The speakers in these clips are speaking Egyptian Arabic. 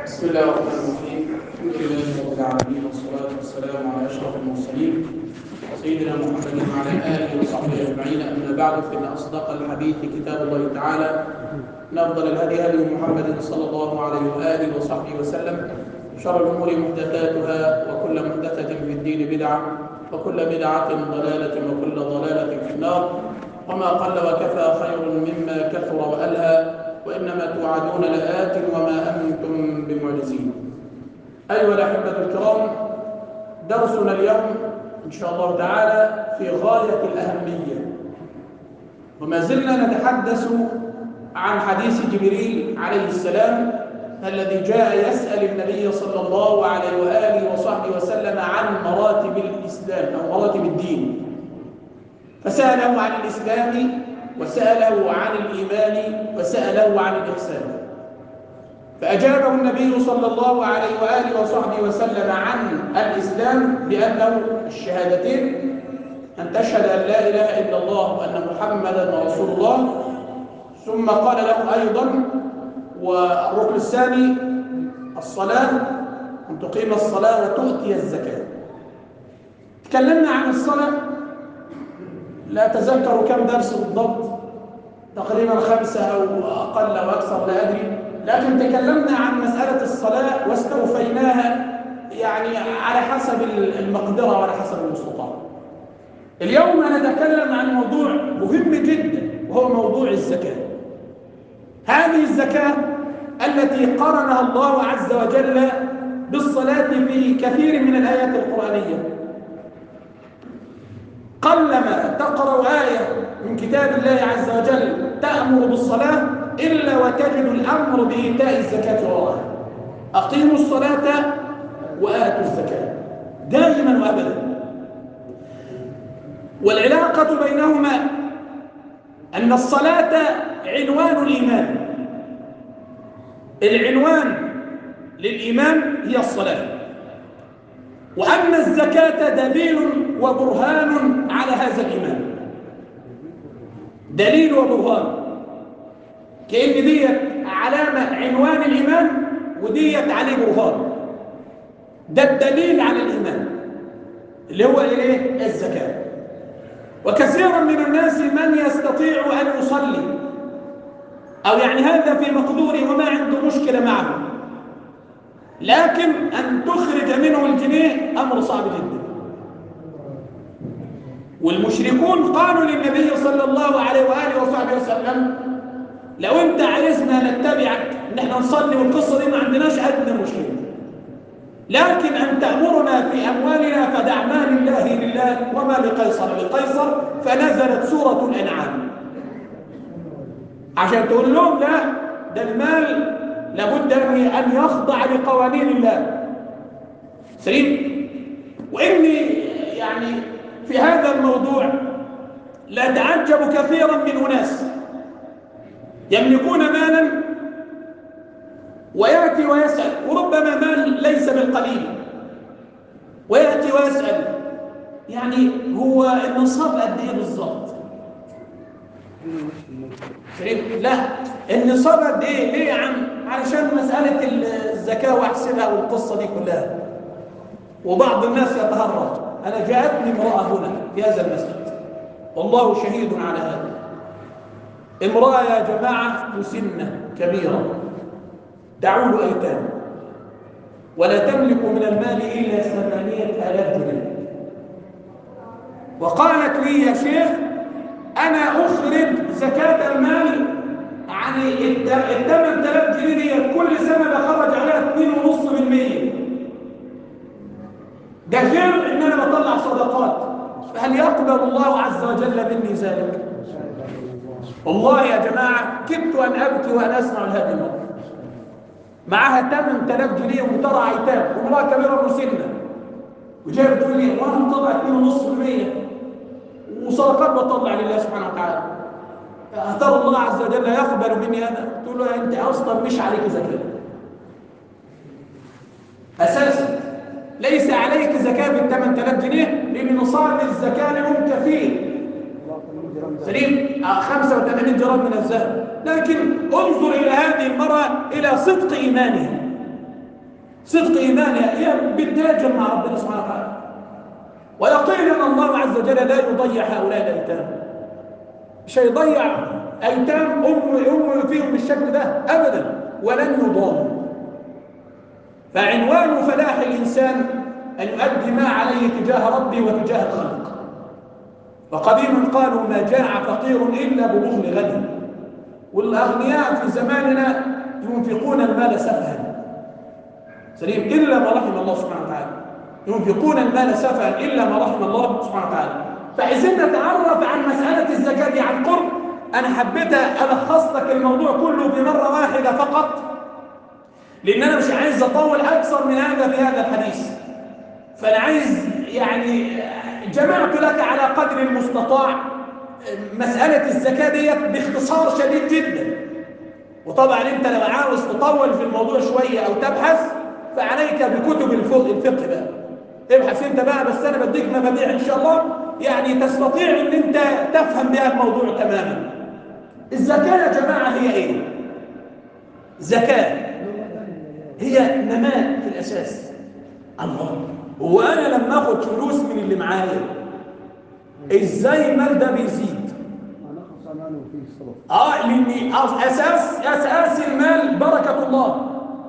بسم الله الرحمن الرحيم الحمد لله رب العالمين والصلاة والسلام على أشرف المرسلين سيدنا محمد وعلى آله وصحبه أجمعين أما بعد فإن أصدق الحديث كتاب الله تعالى إن أفضل الهدي هدي محمد صلى الله عليه وآله وصحبه وسلم شر الأمور محدثاتها وكل محدثة في الدين بدعة وكل بدعة ضلالة وكل ضلالة في النار وما قل وكفى خير مما كثر وألهى وإنما توعدون لآت وما أنتم بمعجزين أيها الأحبة الكرام درسنا اليوم إن شاء الله تعالى في غاية الأهمية وما زلنا نتحدث عن حديث جبريل عليه السلام الذي جاء يسأل النبي صلى الله عليه وآله وصحبه وسلم عن مراتب الإسلام أو مراتب الدين فسأله عن الإسلام وسأله عن الإيمان وسأله عن الإحسان فأجابه النبي صلى الله عليه وآله وصحبه وسلم عن الإسلام بأنه الشهادتين أن تشهد أن لا إله إلا الله وأن محمدا رسول الله ثم قال له أيضا والركن الثاني الصلاة أن تقيم الصلاة وتؤتي الزكاة تكلمنا عن الصلاة لا أتذكر كم درس بالضبط تقريبا خمسة أو أقل أو أكثر لا أدري لكن تكلمنا عن مسألة الصلاة واستوفيناها يعني على حسب المقدرة وعلى حسب المستطاع اليوم نتكلم عن موضوع مهم جدا وهو موضوع الزكاة هذه الزكاة التي قرنها الله عز وجل بالصلاة في كثير من الآيات القرآنية قلما تقرأ آية من كتاب الله عز وجل تأمر بالصلاة إلا وتجد الأمر بإيتاء الزكاة وراءها أقيموا الصلاة وآتوا الزكاة دائما وأبدا والعلاقة بينهما أن الصلاة عنوان الإيمان العنوان للإيمان هي الصلاة وأن الزكاة دليل وبرهان على هذا الإيمان دليل وبرهان كأن ديت علامة عنوان الإيمان وديت عليه برهان ده الدليل على الإيمان اللي هو إيه؟ الزكاة وكثيرا من الناس من يستطيع أن يصلي أو يعني هذا في مقدوره وما عنده مشكلة معه لكن أن تخرج منه الجنيه أمر صعب جدا والمشركون قالوا للنبي صلى الله عليه وآله وصحبه وسلم لو أنت عايزنا نتبعك نحن نصلي والقصة دي ما عندناش أدنى مشكلة لكن أن تأمرنا في أموالنا فدع ما لله لله وما لقيصر لقيصر فنزلت سورة الأنعام عشان تقول لهم لا ده المال لابد أن يخضع لقوانين الله سليم وإني يعني في هذا الموضوع لا تعجب كثيرا من أناس يملكون مالا ويأتي ويسأل وربما مال ليس بالقليل ويأتي ويسأل يعني هو النصاب قد ايه بالظبط لا النصاب قد ايه ليه يا عم علشان مسألة الزكاة واحسبها والقصة دي كلها وبعض الناس يتهرج أنا جاءتني امرأة هنا في هذا المسجد والله شهيد على هذا امرأة يا جماعة مسنة كبيرة تعول أيتام ولا تملك من المال إلا ثمانية آلاف جنيه وقالت لي يا شيخ أنا أخرج زكاة المال يعني الثمن تلاف جنيه دي كل سنة بخرج عليها 2.5% ده غير إن أنا بطلع صدقات فهل يقبل الله عز وجل مني ذلك؟ والله يا جماعة كدت أن أبكي وأن أسمع هذه المرة معها 8000 جنيه وترى ايتام وامراه كبيره مسنه وجايه بتقول لي وانا مطلع 2.5% وصدقات بطلع لله سبحانه وتعالى ترى الله عز وجل يقبل مني هذا تقول له انت اصلا مش عليك زكاه اساسا ليس عليك زكاه بال 8000 جنيه لان نصاب الزكاه لهم كفيل سليم 85 جرام من الذهب لكن انظر إلى هذه المرأة إلى صدق إيمانها صدق إيمانها هي بتناجم مع ربنا سبحانه وتعالى ويقين أن الله عز وجل لا يضيع هؤلاء الأيتام مش هيضيع أيتام أم أم فيهم بالشكل ده أبدا ولن يضاموا فعنوان فلاح الإنسان أن يؤدي ما عليه تجاه ربه وتجاه الخلق وقديما قالوا ما جاع فقير إلا ببخل غني والأغنياء في زماننا ينفقون المال سفها سليم إلا ما رحم الله سبحانه وتعالى ينفقون المال سفها إلا ما رحم الله سبحانه وتعالى فعايزين نتعرف عن مسألة الزكاة دي عن قرب أنا حبيت ألخص لك الموضوع كله بمرة واحدة فقط لأن أنا مش عايز أطول أكثر من هذا في هذا الحديث فأنا عايز يعني جمعت لك على قدر المستطاع مسألة الزكاة ديت باختصار شديد جدا وطبعا أنت لو عاوز تطول في الموضوع شوية أو تبحث فعليك بكتب الفقه بقى ابحث انت بقى بس انا بديك مبادئ ان شاء الله يعني تستطيع ان انت تفهم بها الموضوع تماما الزكاة يا جماعة هي ايه زكاة هي نماء في الاساس الله هو انا لما اخد فلوس من اللي معايا ازاي المال ده بيزيد اه لان اساس اساس المال بركة الله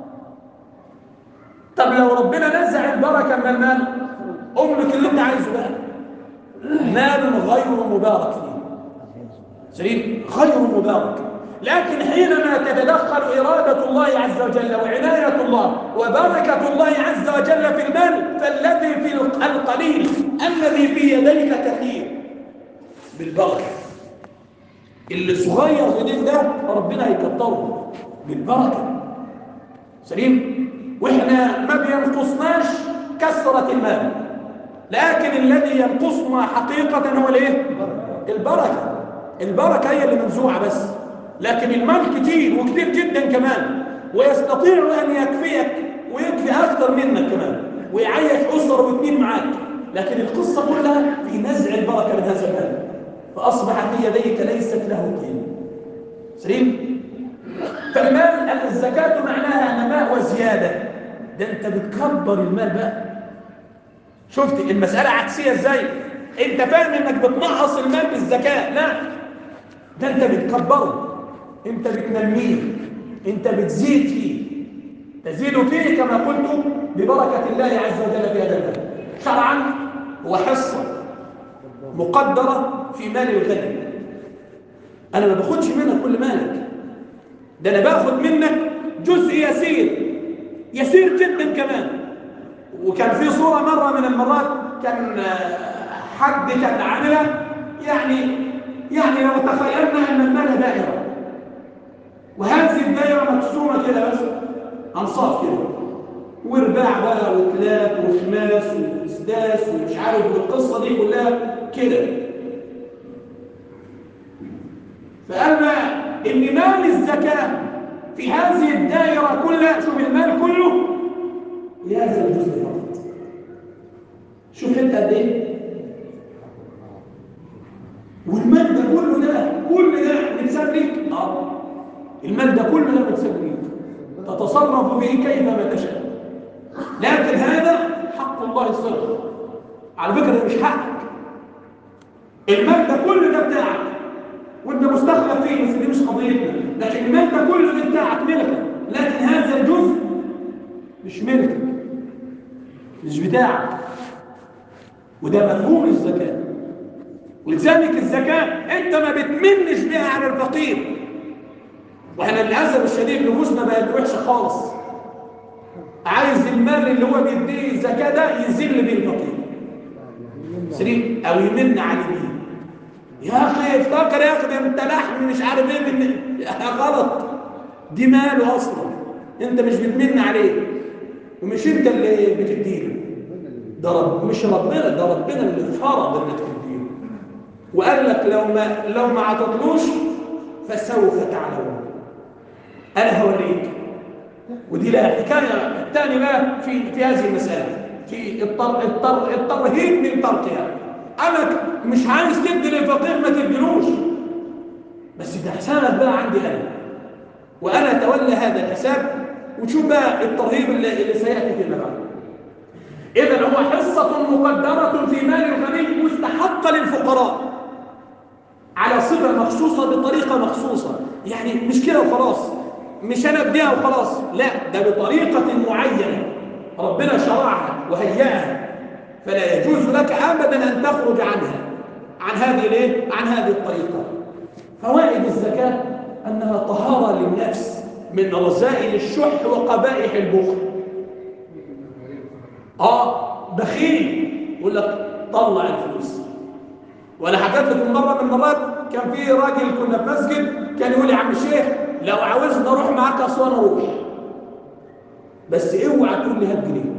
طب لو ربنا نزع البركة من المال املك اللي انت عايزه بقى مال غير مبارك فيه سليم غير مبارك لكن حينما تتدخل إرادة الله عز وجل وعناية الله وبركة الله عز وجل في المال فالذي في القليل الذي في يديك كثير بالبركة اللي صغير في ايديك ده ربنا هيكتره بالبركة سليم واحنا ما بينقصناش كثرة المال لكن الذي ينقصنا حقيقة هو الايه البركة البركة هي اللي منزوعة بس لكن المال كتير وكتير جدا كمان ويستطيع أن يكفيك ويكفي أكثر منك كمان ويعيش أسرة واثنين معاك لكن القصة كلها في نزع البركة من هذا المال فأصبحت في يديك ليست له قيمة سليم فالمال الزكاة معناها نماء وزيادة ده انت بتكبر المال بقى شفت المسألة عكسية ازاي انت فاهم انك بتنقص المال بالزكاة لا ده انت بتكبره انت بتنميه انت بتزيد فيه تزيد فيه كما قلت ببركة الله عز وجل في هذا المال شرعا هو حصة مقدرة في مال الغني انا ما باخدش منك كل مالك ده انا باخد منك جزء يسير يسير جدا كمان وكان في صورة مرة من المرات كان حد كان عاملها يعني يعني لو تخيلنا ان المال دائرة وهذه الدائرة مقسومة كده بس انصاف كده ورباع بقى وثلاث وخماس وسداس ومش عارف والقصة دي كلها كده فأما ان مال الزكاة في هذه الدائرة كلها شوف المال كله لهذا الجزء فقط شوف انت قد ايه والمال ده كله ده كل ده متساب ليك اه المال ده كله ده متساب ليك تتصرف به كيفما تشاء لكن هذا حق الله الصرف على فكره ده مش حقك المال ده كله ده بتاعك وانت مستخلف فيه بس دي مش قضيتنا لكن المال ده كله ده بتاعك ملكك لكن هذا الجزء مش ملكك مش بتاعك وده مفهوم الزكاة ولذلك الزكاة انت ما بتمنش بها على الفقير واحنا للاسف الشديد نفوسنا بقت وحشه خالص عايز المال اللي هو بيديه الزكاة ده يذل بيه الفقير سليم او يمن عليه بيه يا اخي افتكر يا اخي ده انت لحم مش عارف ايه من غلط دي ماله اصلا انت مش بتمن عليه ومش انت اللي بتديله ده رب مش ربنا ده ربنا اللي فرض انك تديله وقال لك لو ما لو ما عطتلوش فسوف تعلمون انا هوريك ودي لها حكايه الثاني بقى في في هذه المساله في الطر الطر الترهيب من تركها انا مش عايز تدي للفقير ما تديلوش بس ده حسابك بقى عندي انا وانا اتولى هذا الحساب وشوف بقى الترهيب اللي, اللي سياتي فيما بعد اذا هو حصه مقدره في مال الغني مستحقه للفقراء على صفه مخصوصه بطريقه مخصوصه يعني مش كده وخلاص مش انا ابديها وخلاص لا ده بطريقه معينه ربنا شرعها وهيئها فلا يجوز لك ابدا ان تخرج عنها عن هذه الايه عن هذه الطريقه فوائد الزكاه انها طهاره للنفس من رذائل الشح وقبائح البخل اه بخيل يقول لك طلع الفلوس وانا حكيت لكم مره من المرات كان في راجل كنا في مسجد كان يقول يا عم الشيخ لو عاوزني اروح معاك اسوان اروح بس اوعى تقول لي هات جنيه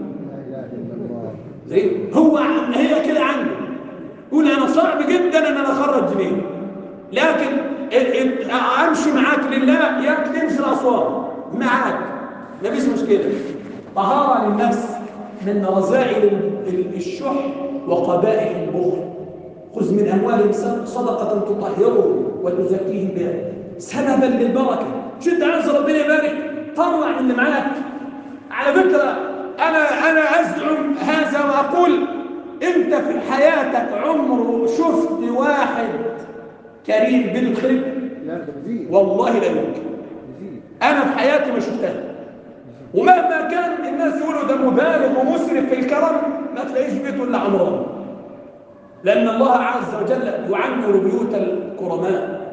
زي هو هي كده عنده يقول انا صعب جدا ان انا اخرج جنيه لكن امشي معاك لله يا تمشي الاسوار معاك مفيش مشكله طهاره للنفس من رذائل الشح وقبائح البخل خذ من اموالهم صدقه تطهرهم وتزكيهم بها سببا للبركه شو انت عايز ربنا يبارك طلع من اللي معاك على فكره انا انا ازعم هذا واقول انت في حياتك عمر شفت واحد كريم بالخير والله لا يمكن انا في حياتي ما شفتها ومهما كان الناس يقولوا ده مبالغ ومسرف في الكرم ما تلاقيش بيته الا عمران لان الله عز وجل يعمر بيوت الكرماء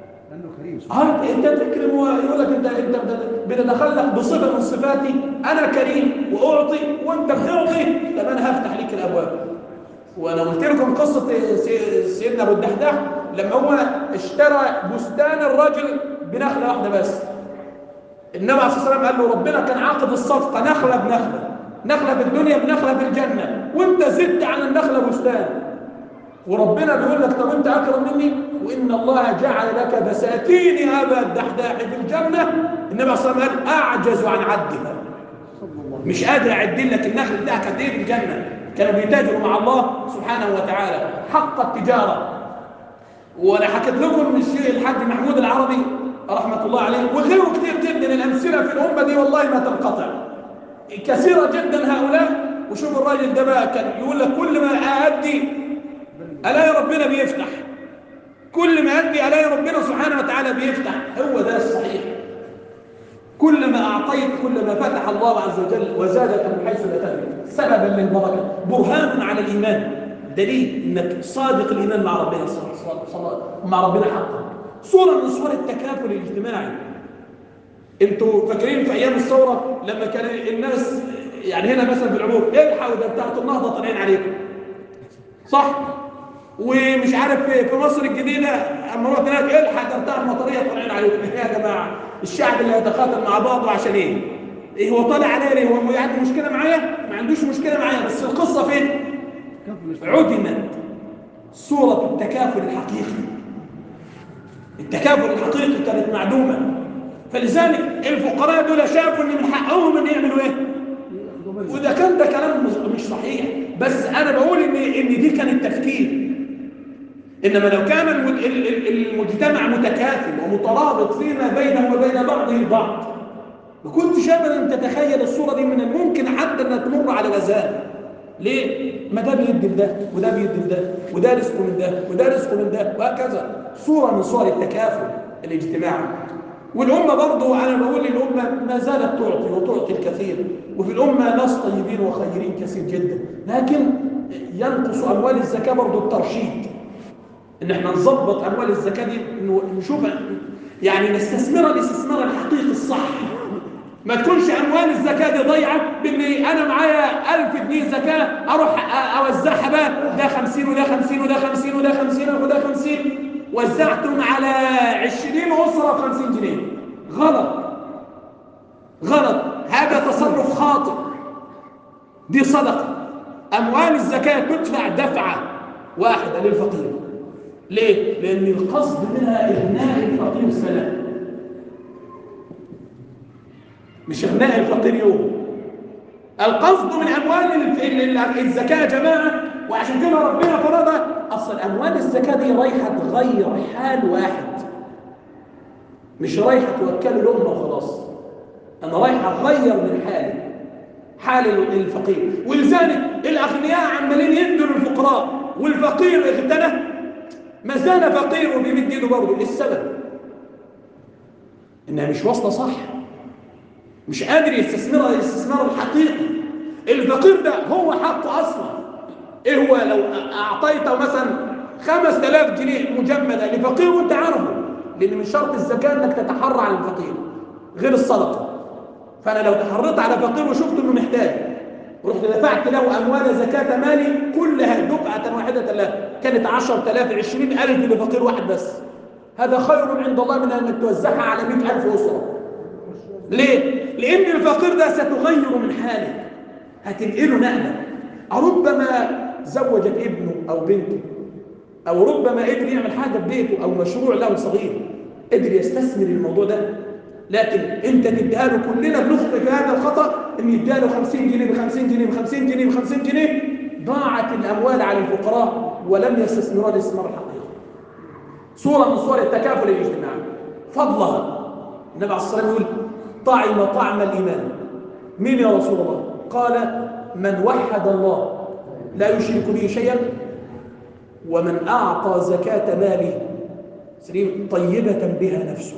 هل انت تكرم ويقول لك انت انت بتتخلق بصفه من صفاتي انا كريم واعطي وانت بتعطي طب انا هفتح لك الابواب وانا قلت لكم قصه سيدنا ابو الدحداح لما هو اشترى بستان الرجل بنخله واحده بس النبي عليه الصلاه والسلام قال له ربنا كان عاقد الصفقه نخله بنخله نخله في الدنيا بنخله في الجنه وانت زدت على النخله بستان وربنا بيقول لك طب انت اكرم مني وان الله جعل لك بساتين ابا الدحداح في الجنه النبي عليه الصلاه والسلام قال اعجز عن عدها مش قادر اعد لك النخل بتاعك قد ايه في الجنه كانوا بيتاجروا مع الله سبحانه وتعالى حق التجاره وانا حكيت لكم الشيء الحاج محمود العربي رحمه الله عليه وغيره كثير جدا الامثله في الامه دي والله ما تنقطع كثيره جدا هؤلاء وشوف الراجل ده بقى كان يقول لك كل ما اادي الاقي ربنا بيفتح كل ما ادي الاقي ربنا سبحانه وتعالى بيفتح هو ده الصحيح كل ما اعطيت كل ما فتح الله عز وجل وزادك من حيث لا تدري سببا للبركه برهان على الايمان دليل انك صادق الايمان مع ربنا مع ربنا حقا صوره من صور التكافل الاجتماعي انتوا فاكرين في ايام الثوره لما كان الناس يعني هنا مثلا في العموم الحقوا ده بتاعت النهضه طالعين عليكم صح ومش عارف في مصر الجديده اما رحت هناك الحق ده بتاع المطريه طالعين عليكم ايه يا جماعه الشعب اللي يتقاتل مع بعضه عشان ايه؟ ايه هو طالع عليا ليه؟ هو عنده مشكله معايا؟ ما عندوش مشكله معايا بس القصه فين؟ عدمت صوره التكافل الحقيقي التكافل الحقيقي كانت معدومه فلذلك الفقراء دول شافوا ان من حقهم ان يعملوا ايه؟ وده كان ده كلام مش صحيح بس انا بقول ان ان دي كان التفكير انما لو كان المجتمع متكافل ومترابط فيما بينه وبين بعضه البعض ما كنتش ابدا تتخيل الصوره دي من الممكن حتى انها تمر على غزال ليه؟ ما ده بيدي لده وده بيدي لده وده رزقه من ده وده رزقه من ده وهكذا صوره من صور التكافل الاجتماعي والأمة برضو أنا بقول الأمة ما زالت تعطي وتعطي الكثير وفي الأمة ناس طيبين وخيرين كثير جدا لكن ينقص أموال الزكاة برضو الترشيد إن احنا نظبط أموال الزكاة دي إنه نشوفها يعني نستثمرها الاستثمار الحقيقي الصح ما تكونش أموال الزكاة دي ضيعة بإني أنا معايا 1000 جنيه زكاة أروح أوزعها بقى ده 50 وده 50 وده 50 وده 50 وده 50 وزعتم على 20 أسرة 50 جنيه غلط غلط هذا تصرف خاطئ دي صدقة أموال الزكاة تدفع دفعة واحدة للفقير ليه؟ لأن القصد منها إغناء الفقير سنة مش إغناء الفقير يوم القصد من أموال الزكاة يا جماعة وعشان كده ربنا فرضها أصل أموال الزكاة دي رايحة تغير حال واحد مش رايحة توكل الأمة وخلاص انا رايح اغير من حالي حال الفقير ولذلك الاغنياء عمالين يدوا للفقراء والفقير اغتنى ما زال فقير وبيمد ايده برضه ايه السبب انها مش واصله صح مش قادر يستثمرها الاستثمار الحقيقي الفقير ده هو حقه اصلا ايه هو لو اعطيته مثلا 5000 جنيه مجمده لفقير وانت عارفه لان من شرط الزكاه انك تتحرى على الفقير غير الصدقه فانا لو تحريت على فقير وشفت انه محتاج ورحت دفعت له اموال زكاه مالي كلها دفعه واحده له كانت 10000 20000 لفقير واحد بس هذا خير عند الله من انك توزعها على 100000 اسره ليه لان الفقير ده ستغير من حاله هتنقله نقله ربما زوجت ابنه او بنته او ربما قدر يعمل حاجه في بيته او مشروع له صغير قدر يستثمر الموضوع ده لكن انت تديها له كلنا بنخطئ في هذا الخطا ان يديها له 50 جنيه ب 50 جنيه ب 50 جنيه ب 50 جنيه ضاعت الاموال على الفقراء ولم يستثمروها الاستثمار الحقيقي صوره من صور التكافل الاجتماعي فضلها النبي عليه الصلاه والسلام يقول طعم طعم الايمان مين يا رسول الله قال من وحد الله لا يشرك به شيئا ومن اعطى زكاه ماله سليم طيبه بها نفسه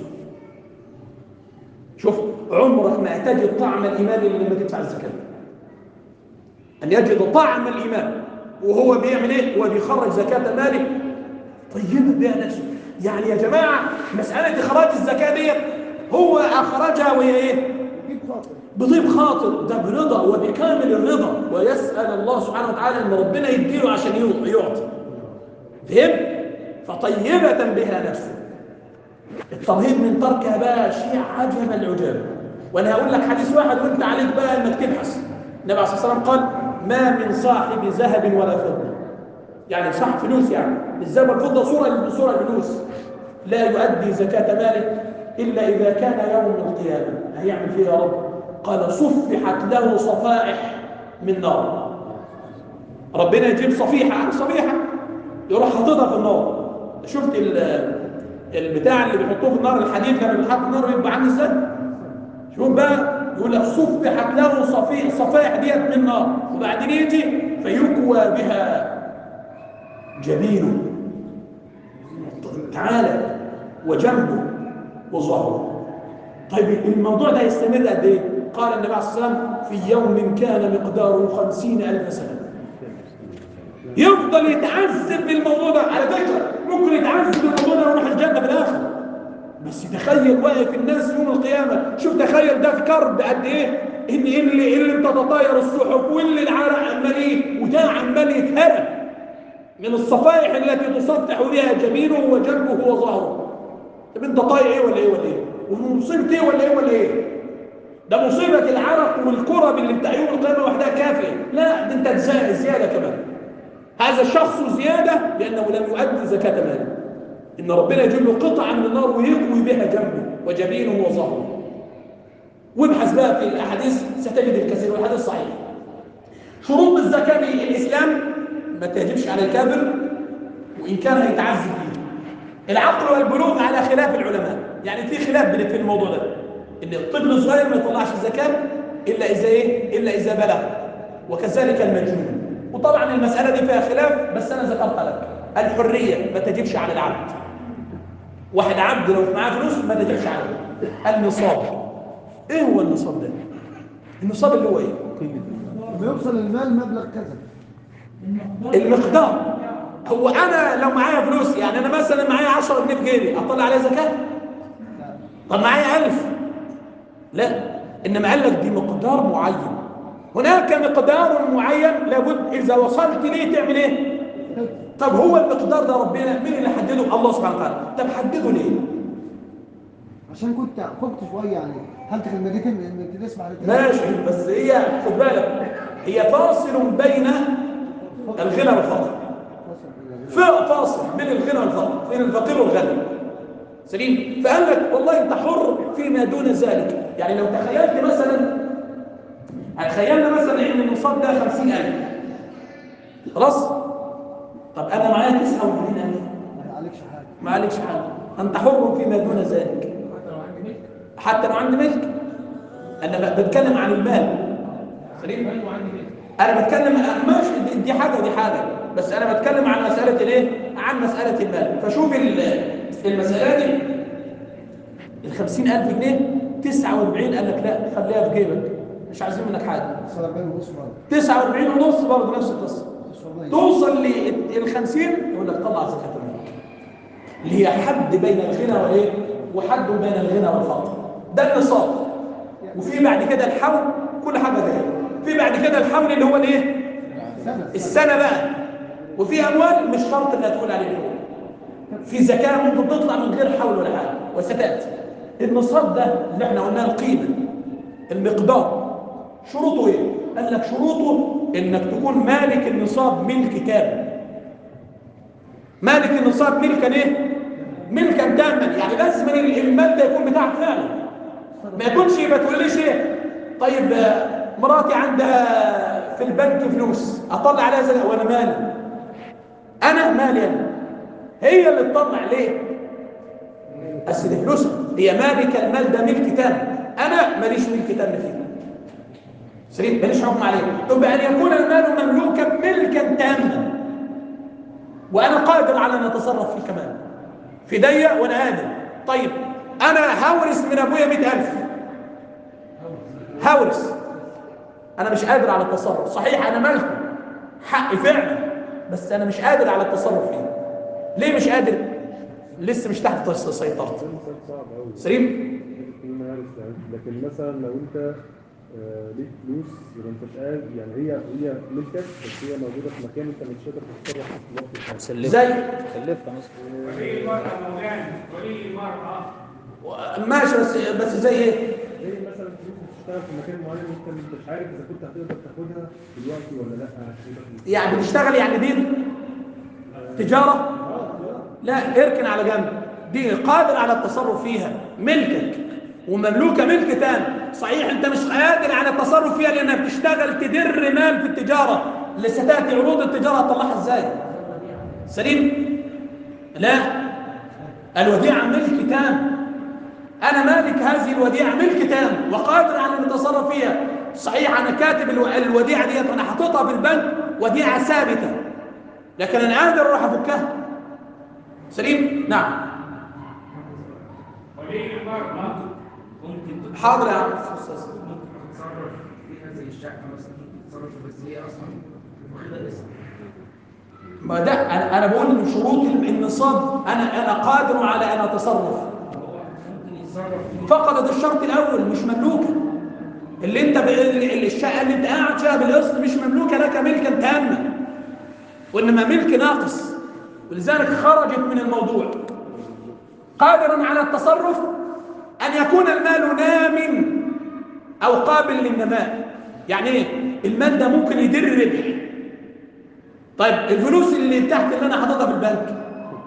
شوف عمرك ما تجد طعم الإيمان إلا لما تدفع الزكاة أن يجد طعم الإيمان وهو بيعمل إيه؟ هو بيخرج زكاة ماله طيبة بها نفسه يعني يا جماعة مسألة إخراج الزكاة دي هو أخرجها وهي إيه؟ بطيب خاطر ده برضا وبكامل الرضا ويسأل الله سبحانه وتعالى أن ربنا يديله عشان يعطي فهم؟ فطيبة بها نفسه الترهيب من تركها بقى شيء عجب العجاب وانا هقول لك حديث واحد وانت عليك بقى انك تبحث النبي عليه الصلاه والسلام قال ما من صاحب ذهب ولا فضه يعني صاحب فلوس يعني الذهب والفضه صوره صوره الفلوس لا يؤدي زكاه ماله الا اذا كان يوم القيامه هيعمل فيه يا رب قال صفحت له صفائح من نار ربنا يجيب صفيحه عن صفيحه يروح حاططها في النار شفت البتاع اللي بيحطوه في النار الحديد لما بيتحط في النار بيبقى عامل ازاي شوف بقى يقول لك صفحت له صفيح صفائح ديت من نار وبعدين يجي فيكوى بها جبينه تعالى وجنبه وظهره طيب الموضوع ده يستمر قد ايه قال النبي عليه الصلاه والسلام في يوم كان مقداره خمسين ألف سنة يفضل يتعذب بالموضوع ده على فكرة ممكن يتعذب بالموضوع ده ويروح الجنة في الآخر بس تخيل واقف الناس يوم القيامة شوف تخيل ده في كرب قد ايه ان اللي اللي بتتطاير الصحف واللي العرق عمال ايه وده عمال يتهرب من الصفائح التي تسطح بها جبينه وجنبه وظهره طب انت طايع ايه ولا ايه ولا ايه ومصيبه ايه ولا ايه ولا ايه ده مصيبه العرق والكرب اللي بتاع يوم القيامه وحدها كافيه لا ده انت زياده كمان هذا الشخص زياده لانه لم يؤدي زكاه ماله ان ربنا يجيب له قطعه من النار ويقوي بها جنبه وجبينه وظهره وابحث بقى في الاحاديث ستجد الكثير والحديث صحيح شروط الزكاه في الاسلام ما تجبش على الكافر وان كان هيتعذب فيه العقل والبلوغ على خلاف العلماء يعني في خلاف بين في الموضوع ده ان الطفل الصغير ما يطلعش الزكاه الا اذا ايه الا اذا بلغ وكذلك المجنون وطبعا المساله دي فيها خلاف بس انا ذكرتها لك الحريه ما تجبش على العبد واحد عبد لو معاه فلوس ما تجبش عليه النصاب ايه هو النصاب ده النصاب اللي هو ايه لما يوصل المال مبلغ كذا المقدار هو انا لو معايا فلوس يعني انا مثلا معايا 10 جنيه في جيبي اطلع عليها زكاه طب معايا 1000 لا انما قال لك دي مقدار معين هناك مقدار معين لابد اذا وصلت ليه تعمل ايه طب هو المقدار ده ربنا مين اللي حدده الله سبحانه وتعالى طب حدده ليه عشان كنت خفت شويه يعني حالتك الماديه انك تسمع ماشي بس هي خد بالك هي فاصل بين الغنى والفقر ف- فاصل بين الغنى والفقر بين الفقير والغني سليم فقال لك والله انت حر فيما دون ذلك يعني لو تخيلت مثلا تخيلنا مثلا ان النصاب ده 50000 خلاص طب انا معايا 29000 ما عليكش حاجه ما عليكش حاجه انت حر فيما دون ذلك حتى لو عندي ملك انا ب- بتكلم عن المال سليم انا بتكلم أنا ماشي دي- دي حاجه ودي حاجه بس انا بتكلم عن مساله الايه عن مساله المال فشوف ال- المساله دي ال 50000 جنيه 49 قال لك لا خليها في جيبك مش عايزين منك حاجه 49 ونص مرة 49 ونص برضه نفس القصه 49 توصل لل 50 يقول لك طلع زكاه المال اللي هي حد بين الغنى والايه وحد بين الغنى والفقر ده النصاب وفي بعد كده الحول كل حاجه ده في بعد كده الحول اللي هو الايه سنة السنه بقى وفي اموال مش شرط انها تكون عليه الحول في زكاه ممكن تطلع من غير حول ولا حاجه وستاتي النصاب ده اللي احنا قلناه القيمه المقدار شروطه ايه قال لك شروطه انك تكون مالك النصاب ملك كامل مالك النصاب ملكا ايه ملكا تاما يعني لازم المال ده يكون بتاعك فعلا ما يكونش ما تقوليش ايه طيب آه، مراتي عندها في البنك فلوس اطلع عليها زكاه وانا مالي انا مالي انا هي اللي تطلع ليه بس دي فلوسها هي مالك المال ده ملك تام انا ماليش ملك تام فيه سليم ماليش حكم عليه طب ان يكون المال مملوكا ملكا تاما وانا قادر على ان اتصرف فيه كمان في ضيق وانا قادر طيب انا هورث من ابويا 100000 هورث انا مش قادر على التصرف صحيح انا مالكه حقي فعلا بس انا مش قادر على التصرف فيه ليه مش قادر لسه مش تحت سيطرتي مثال صعب قوي سليم في المدارس يعني لكن مثلا لو انت آه، ليك فلوس يبقى انت مش قادر يعني هي هي ملكك بس هي موجوده في مكان انت مش قادر تتصرف في الوقت الحالي سلفت زي سلفت مصر ولي المرأة مولانا ولي المرأة ماشي بس بس زي ايه زي مثلا فلوس بتشتغل في مكان معين انت مش عارف اذا كنت هتقدر تاخدها دلوقتي ولا لا يعني بتشتغل يعني دي تجارة لا اركن على جنب دي قادر على التصرف فيها ملكك ومملوكة ملك تام صحيح انت مش قادر على التصرف فيها لانها بتشتغل تدر مال في التجارة لسه تأتي عروض التجارة هتطلعها ازاي سليم لا الوديعة ملك تام انا مالك هذه الوديعة ملك تام وقادر على ان اتصرف فيها صحيح انا كاتب الو- الوديعة ديت وانا حاططها في البنك وديعة ثابتة لكن انا قادر اروح افكها سليم نعم ولي المرأة ممكن حاضر يا عم أستاذ. ممكن تتصرف فيها زي الشقة مثلا تتصرف بس هي أصلا واخدة اسم ما ده انا انا بقول من شروط النصاب انا انا قادر على ان اتصرف ممكن يتصرف فيها فقدت الشرط الاول مش مملوكه اللي انت ب... اللي- الشقه اللي انت قاعد فيها بالاصل مش مملوكه لك ملكا تاما وانما ملك ناقص ولذلك خرجت من الموضوع قادرا على التصرف ان يكون المال نام او قابل للنماء يعني ايه المال ده ممكن يدر ربح طيب الفلوس اللي تحت اللي انا حاططها في البنك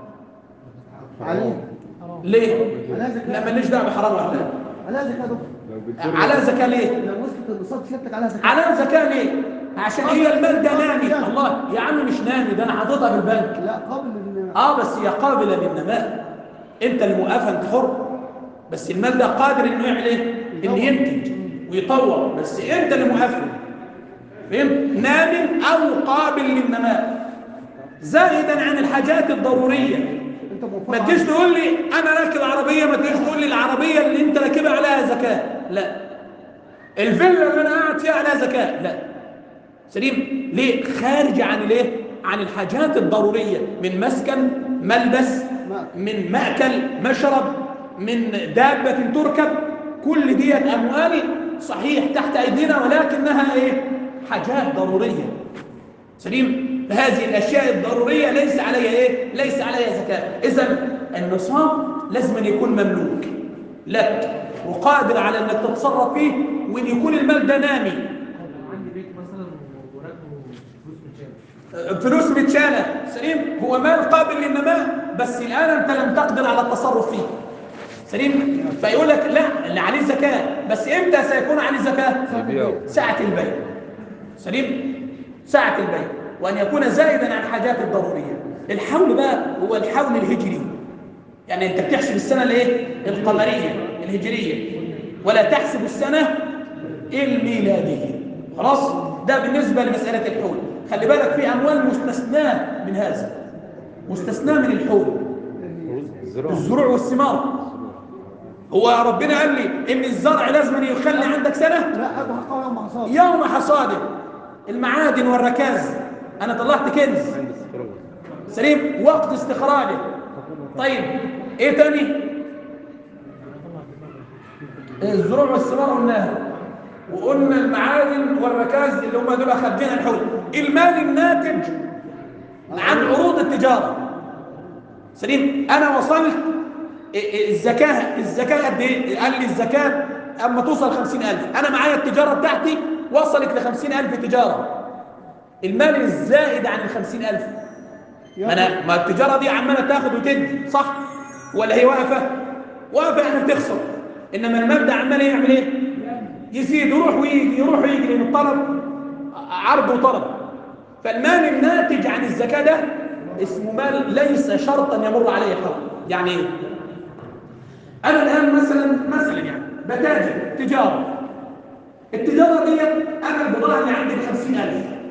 عليه ليه على زكاة لا ماليش دعوه بحرام ولا حلال على زكاة دكتور لو بتضر على زكاه ليه لو وصلت النصاب سيادتك على زكاة على زكاه ليه عشان هي المال ده نامي الله يا عم مش نامي ده انا حاططها في البنك لا قبل ان اه بس هي قابله للنماء انت المؤاف انت حر بس المال ده قادر انه يعمل ايه انه ينتج ويطور بس انت اللي مؤاف فهمت نام او قابل للنماء زائدا عن الحاجات الضروريه انت موفق ما تجيش تقول لي انا راكب عربيه ما تجيش تقول لي العربيه اللي انت راكبها عليها زكاه لا الفيلا اللي انا قاعد فيها عليها زكاه لا سليم ليه خارج عن الايه عن الحاجات الضروريه من مسكن ملبس من ماكل مشرب من دابه تركب كل ديت اموال صحيح تحت ايدينا ولكنها ايه حاجات ضروريه سليم فهذه الاشياء الضروريه ليس عليها ايه ليس عليها زكاه اذا النصاب لازم أن يكون مملوك لك وقادر على انك تتصرف فيه وان يكون المال ده نامي عندي بيت مثلا وراكبه فلوس متشابه فلوس متشالة سليم هو مال قابل للنماء بس الآن أنت لم تقدر على التصرف فيه سليم فيقول لك لا اللي عليه زكاة بس إمتى سيكون عليه زكاة يبيعه. ساعة البيع سليم ساعة البيع وأن يكون زائدا عن الحاجات الضرورية الحول بقى هو الحول الهجري يعني أنت بتحسب السنة الايه القمرية الهجرية ولا تحسب السنة الميلادية خلاص ده بالنسبة لمسألة الحول خلي بالك في أموال مستثناة من هذا مستثناة من الحول الزروع والثمار هو ربنا قال لي ان الزرع لازم يخلي عندك سنة لا ابقى قوي يوم حصاد يوم حصاده المعادن والركاز انا طلعت كنز سليم وقت استخراجه طيب ايه تاني الزروع والثمار قلناها وقلنا المعادن والركاز اللي هم دول خارجين الحول المال الناتج عن عروض التجاره سليم انا وصلت الزكاه الزكاه قد ايه قال لي الزكاه اما توصل 50000 انا معايا التجاره بتاعتي وصلت ل 50000 تجاره المال الزائد عن ال 50000 ما انا ما التجاره دي عماله تاخد وتدي صح ولا هي واقفه واقفه يعني بتخسر انما المال ده عمال يعمل ايه يزيد يروح ويجي يروح ويجي لان الطلب عرض وطلب فالمال الناتج عن الزكاه ده اسمه مال ليس شرطا يمر عليه حول يعني ايه انا الان مثلا مثلا يعني بتاجر تجاره التجاره دي انا البضاعه اللي عندي ب 50000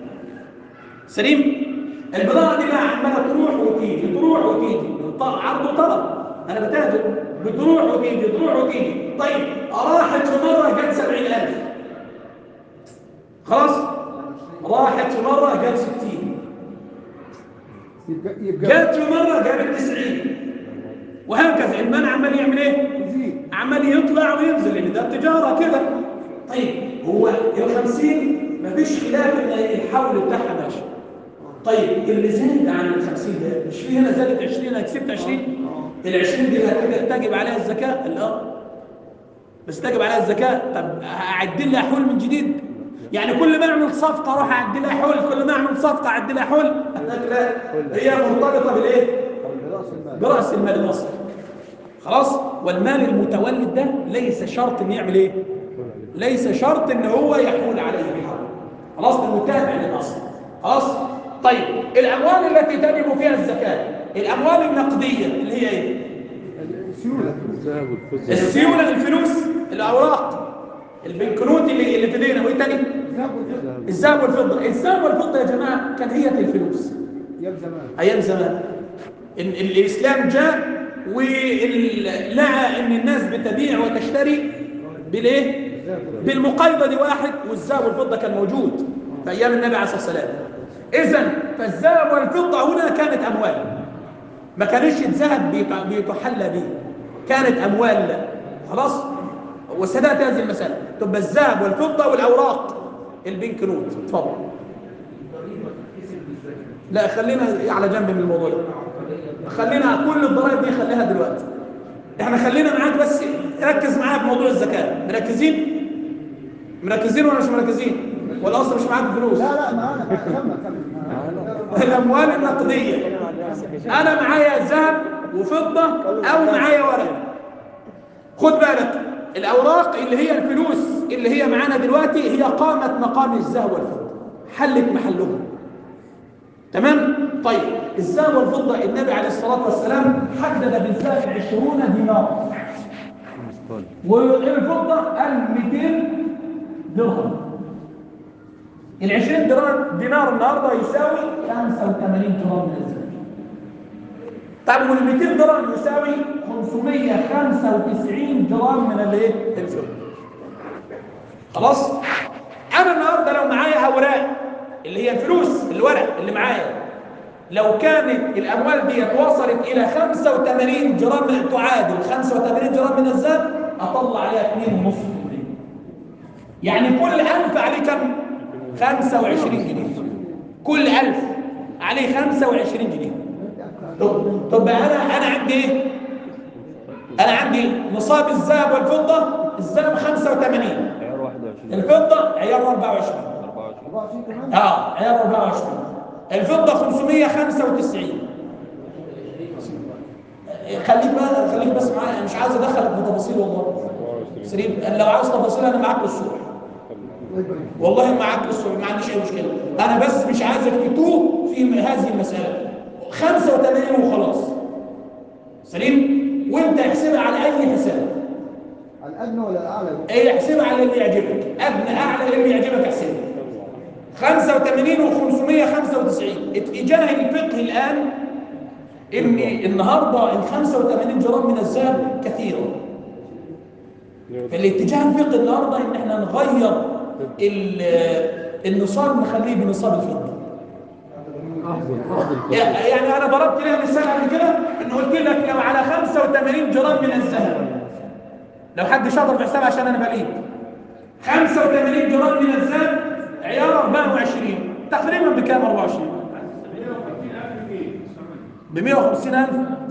سليم البضاعه دي بقى عماله تروح وتيجي تروح وتيجي طلع عرض وطلب انا بتاجر بتروح وتيجي تروح وتيجي طيب راحت في مره جت 70000 خلاص راحت في مره جت 60 يبقى يبقى جت في مره جابت 90 وهكذا المال عمال يعمل ايه يزيد عمال يطلع وينزل لان ده التجاره كده طيب هو ال 50 مفيش خلاف ان الحول بتاعها ماشي طيب اللي زاد عن ال 50 ده مش في هنا زادت 20 انا كسبت 20 ال 20 دي كده تجب عليها الزكاه لا بس تجب عليها الزكاه طب اعد لها حول من جديد يعني كل ما اعمل صفقه اروح اعد لها حول كل ما اعمل صفقه اعد لها حول لا هي مرتبطه بالايه براس المال برأس المال الأصلي خلاص والمال المتولد ده ليس شرط ان يعمل ايه ليس شرط ان هو يحول عليه الحول خلاص ده متابع للأصل خلاص طيب الأموال التي تجب فيها الزكاة الأموال النقدية اللي هي ايه السيوله الذهب والفضة السيولة الفلوس الأوراق البنكنوت اللي اللي في ايدينا وايه تاني الذهب والفضه الذهب والفضة الذهب والفضة يا جماعة كان هي الفلوس ايام زمان ايام زمان إن الاسلام جاء ولقى ان الناس بتبيع وتشتري بالايه بالمقايضه دي واحد والذهب والفضه كان موجود في ايام النبي عليه الصلاه والسلام اذا فالذهب والفضه هنا كانت اموال ما كانش الذهب بيت- بيتحلى به كانت اموال خلاص وسدات هذه المساله تبقى الذهب والفضه والاوراق البنك نوت اتفضل لا خلينا على جنب من الموضوع ده خلينا كل الضرائب دي خليها دلوقتي احنا خلينا معاك بس ركز معايا في موضوع الزكاه مركزين مركزين ولا مش مركزين ولا اصلا مش معاك فلوس لا لا معانا كمل كمل الاموال النقديه انا معايا ذهب وفضه او معايا ورق خد بالك الاوراق اللي هي الفلوس اللي هي معانا دلوقتي هي قامت مقام الذهب والفضه حلت محلهم تمام طيب الذهب والفضه النبي عليه الصلاه والسلام حدد بالذهب 20 دينار والفضه قال 200 درهم ال 20 دينار دينار النهارده يساوي 85 جرام من الذهب طب وال 200 درهم يساوي 595 جرام من الايه؟ الفضه خلاص انا النهارده لو معايا اوراق اللي هي الفلوس الورق اللي معايا لو كانت الاموال دي وصلت الى 85 جرام من تعادل 85 جرام من الذهب اطلع عليها 2.5% يعني كل 1000 عليه كم 25 جنيه كل 1000 عليه 25 جنيه طب طب انا انا عندي ايه انا عندي نصاب الذهب والفضه الذهب 85 عيار 21 الفضه عيار 24 24 24 كمان اه عيار 24 الفضه 595 خليك بقى خليك بس معايا أنا مش عايز ادخلك في تفاصيل والله سليم أنا لو عاوز تفاصيل انا معاك للصبح الله يبارك والله معاك للصبح ما عنديش اي مشكله انا بس مش عايزك تتوه في هذه المساله 85 وخلاص سليم وانت احسبها على اي حساب على الادنى ولا الاعلى ايه احسبها على اللي يعجبك ادنى اعلى اللي يعجبك احسبها 85 و595 اتجاه الفقه الان ان النهارده ال 85 جرام من الذهب كثيره فالاتجاه الفقهي النهارده ان احنا نغير ال- النصاب نخليه بنصاب الفضه يعني انا ضربت لها مثال قبل كده ان قلت لك لو على 85 جرام من الذهب لو حد شاطر في حساب عشان انا بليد 85 جرام من الذهب عيار 24 تقريبا بكام 24 ب 150000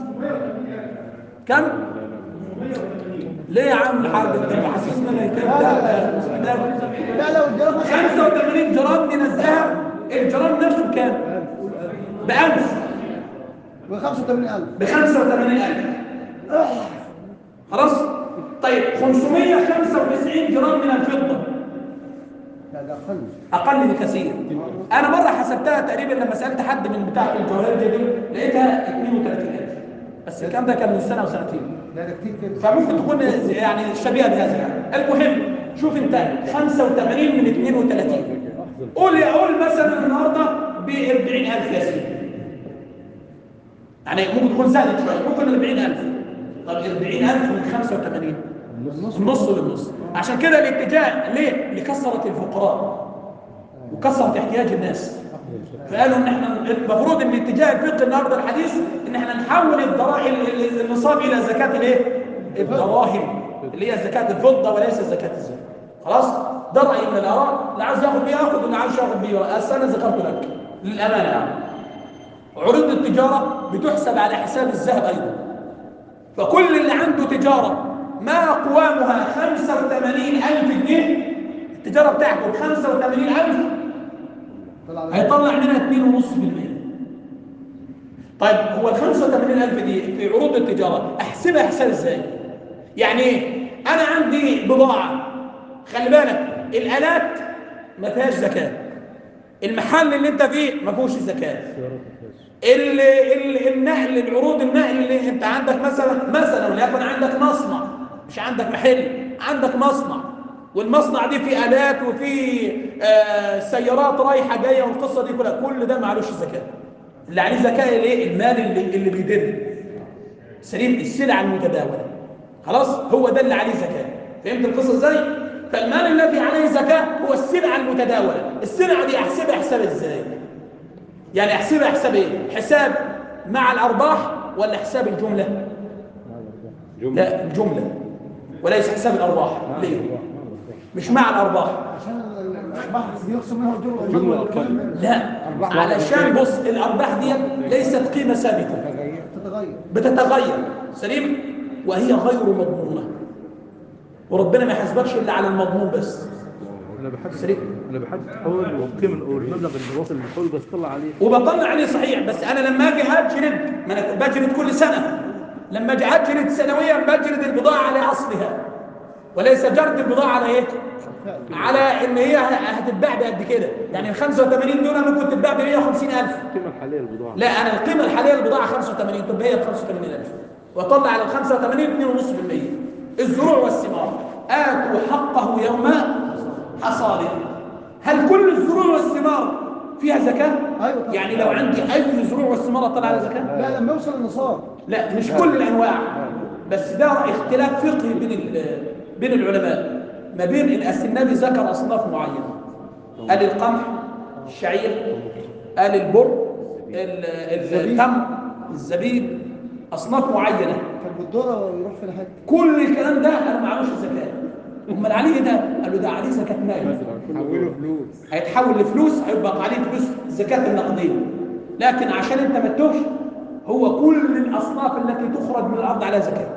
كم ليه يا عم الحاج انت محسسنا ان الكلام ده ده- لا لو ادينا 85 جرام من الذهب الجرام نفسه بكام؟ ب 1000 ب 85000 ب 85000 خلاص؟ طيب 595 جرام من الفضة لا ده اقل أقل بكثير أنا مرة حسبتها تقريبا لما سألت حد من بتاع الجوهرات دي لقيتها 32000 بس الكلام ده كان من سنة وسنتين لا ده كتير كده فممكن تكون يعني شبيهة بهذا يعني المهم شوف انت 85 من 32 قول قول مثلا النهارده ب 40000 يا سيدي يعني ممكن تكون زادت شويه ممكن 40000 طب 40000 من 85 النص للنص عشان كده الاتجاه ليه؟ لكثره الفقراء وكثره احتياج الناس فقالوا ان احنا المفروض ان اتجاه الفقه النهارده الحديث ان احنا نحول الضرائب النصاب الى زكاه الايه؟ الدراهم اللي هي زكاه الفضه وليس زكاه الذهب خلاص؟ ده راي من الاراء اللي عايز ياخد بيه ياخد واللي عايز ياخد بيه بس انا ذكرت لك للامانه يعني عروض التجاره بتحسب على حساب الذهب ايضا فكل اللي عنده تجاره ما قوامها 85000 جنيه التجاره بتاعته ب 85000 طلع هيطلع منها 2.5% طيب هو ال 85000 دي في عروض التجاره احسبها حساب ازاي؟ يعني ايه؟ انا عندي بضاعه خلي بالك الالات ما فيهاش زكاه المحل اللي انت فيه ما فيهوش زكاه ال ال النقل العروض النقل اللي انت عندك مثلا مثلا وليكن عندك مصنع مش عندك محل عندك مصنع والمصنع دي فيه الات وفيه آه سيارات رايحه جايه والقصه دي كلها كل ده معلوش زكاه اللي عليه زكاه الايه المال اللي اللي بيدر سليم السلع المتداوله خلاص هو ده اللي عليه زكاه فهمت القصه ازاي فالمال الذي عليه زكاه هو السلعه المتداوله السلعه دي احسبها حساب ازاي يعني احسبها حساب ايه حساب مع الارباح ولا حساب الجمله لا الجمله وليس حساب الارباح ليه مش مع الارباح عشان الارباح بيخصم منها اجور جملة أقل. لا علشان بص الارباح دي ليست قيمه ثابته تتغير بتتغير سليم وهي غير مضمونه وربنا ما يحاسبكش الا على المضمون بس انا بحدد سليم. انا بحدد حول والقيمه والمبلغ اللي واصل للحول بس طلع عليه وبطلع عليه صحيح بس انا لما اجي اجرد ما انا بجرد كل سنه لما اجي اجرد سنويا بجرد البضاعه على اصلها وليس جرد البضاعه على ايه؟ على ان هي هتتباع بقد كده يعني ال 85 دول ممكن تتباع ب 150000 القيمه الحاليه للبضاعه لا انا القيمه الحاليه للبضاعه 85 طب هي ب 85000 واطلع على ال 85 2.5% الزروع والثمار اتوا حقه يوم حصاده هل كل الزروع والثمار فيها زكاه؟ أيوة طبعا. يعني لو عندي اي زروع والثمار اطلع على زكاه؟ لا لما يوصل النصاب لا مش كل الانواع بس ده اختلاف فقهي بين ال- بين العلماء ما بين الأس- النبي ذكر اصناف معينه قال القمح الشعير قال البر ال- ال- التمر الزبيب اصناف معينه كان بالدوره يروح في الحته كل الكلام ده انا ما عملش زكاه امال عليه ده قال له ده عليه زكاه مال حولوا فلوس هيتحول لفلوس هيبقى عليه فلوس الزكاة النقدية لكن عشان انت ما تتوهش هو كل الأصناف التي تخرج من الأرض على زكاة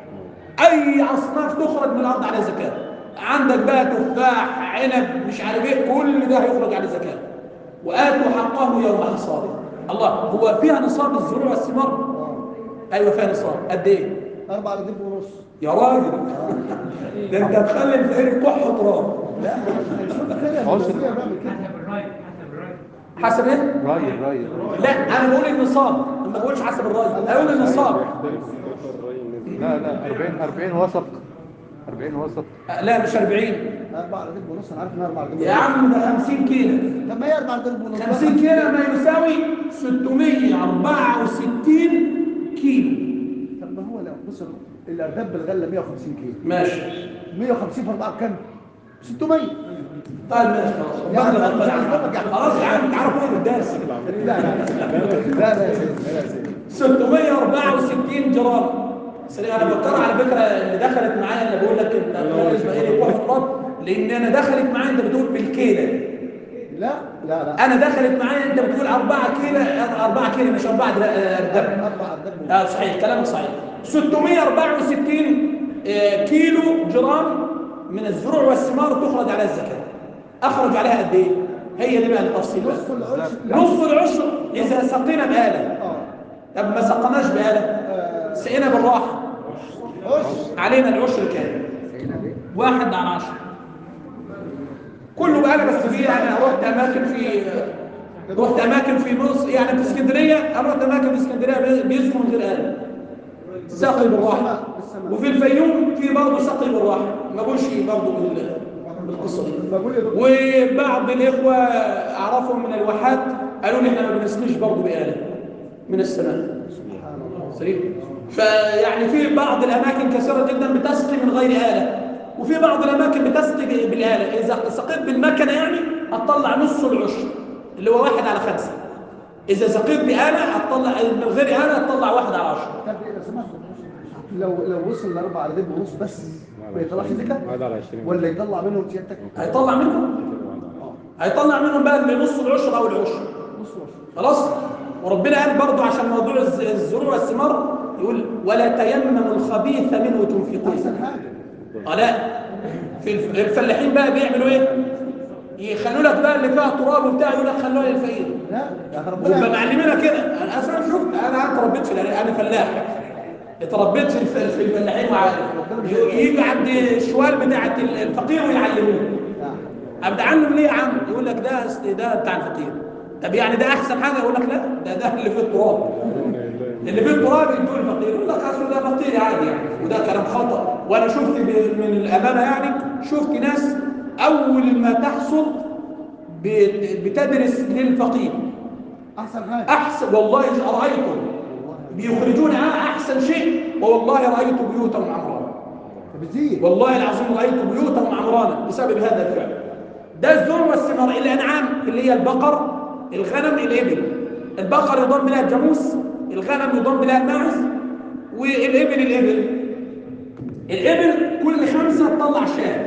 أي أصناف تخرج من الأرض على زكاة عندك بقى تفاح عنب مش عارف ايه كل ده هيخرج على زكاة وآتوا حقه يوم حصاده الله هو فيها نصاب الزروع والثمار أيوة فيها نصاب قد ايه اربع رغيف ونص يا راجل ده انت تخلي الفقير كح تراب لا شوف كده النسبيه بعمل كده حسب الراي حسب الراي حسب ايه راي راي لا انا بقول النصاب ما بقولش حسب الراي انا بقول النصاب لا لا 40 40 وسق 40 وسط آه، لا مش 40 4 رغيف ونص انا عارف انها 4 رغيف يا عم ده 50 كيلو طب ما هي 4 رغيف ونص 50 كيلو ما يساوي 664 كيلو طب ما هو لو بص الارغاب بالغله 150 كيلو ماشي 150 في 4 بكام؟ 600 طيب ماشي خلاص يعني بقدر مش أقبل عايز عنك. أقولك يعني. خلاص يا عم تعرف هو الدرس لا لا لا لا يا سيدي لا يا سيدي 664 جرام سريع انا بكرر على فكره اللي دخلت معايا اللي بقول لك ان الدكتور اسماعيل يروح تراب لان انا دخلت معايا انت بتقول بالكيلو لا لا لا انا دخلت معايا انت بتقول 4 كيلو 4 كيلو مش 4 اردب 4 رغيف اه صحيح كلامك صحيح 664 آه، كيلو جرام من الزروع والثمار تخرج عليها الزكاه اخرج عليها قد ايه هي دي بقى التفصيل بقى. نص العشر نص العشر اذا سقينا بآلة اه طب ما سقناش بآلة سقينا بالراحه عشر علينا العشر كام واحد على عشر كله بقى بس في انا رحت اماكن في رحت اماكن في مصر يعني في اسكندريه انا رحت اماكن في اسكندريه بيسقوا من غير آلة سقي بالراحه وفي الفيوم في برضه سقي بالراحه ما بقولش برضه بال- بالقصه دي بقول يا دكتور وبعض الاخوه اعرفهم من الواحات قالوا لي احنا ما بنسقيش برضه بآلة من السماء سليم فيعني في بعض الاماكن كثيره جدا بتسقي من غير آلة وفي بعض الاماكن بتسقي بالآلة اذا سقيت بالمكنه يعني هتطلع نص العشر اللي هو واحد على خمسة اذا سقيت بآلة هتطلع من غير آلة هتطلع واحد على عشر طب إيه لو سمحت لو لو وصل لاربع رغيف ونص بس ما يطلعش زكاه واحد على 20 ولا يطلع منهم سيادتك هيطلع منهم هيطلع منهم بقى اللي نص العشر او العشر نص عشر خلاص وربنا قال برضو عشان موضوع الز- الزروع والثمار يقول ولا تيمموا الخبيث منه تنفقون احسن حاجه اه لا في الف- الفلاحين بقى بيعملوا ايه يخلوا لك بقى اللي فيها تراب وبتاع يقول لك خلوها للفقير لا يعني ويبقى ربنا معلمينها كده انا اصلا شفت انا اتربيت في الأرياف، انا فلاح اتربيت في الف- في الفلاحين وعارف يجي عند الشوال بتاعت الفقير ويعلموه ابدا عنه ليه يا عم يقول لك ده ده بتاع الفقير طب يعني ده احسن حاجه يقول لك لا ده ده اللي فيه التراب اللي فيه التراب يدوه الفقير يقول لك اصل ده فقير عادي يعني وده كلام خطا وانا شفت ب- من الامانه يعني شفت ناس اول ما تحصل بت- بتدرس للفقير احسن حاجه احسن والله رايتم بيخرجون احسن شيء والله رايت بيوتهم عمران بتزيد والله العظيم رأيت بيوتهم عمرانا بسبب هذا الفعل ده الزور والثمار الأنعام اللي هي البقر الغنم الإبل البقر يضم لها الجاموس الغنم يضم لها الماعز والإبل الإبل الإبل كل خمسة تطلع شاة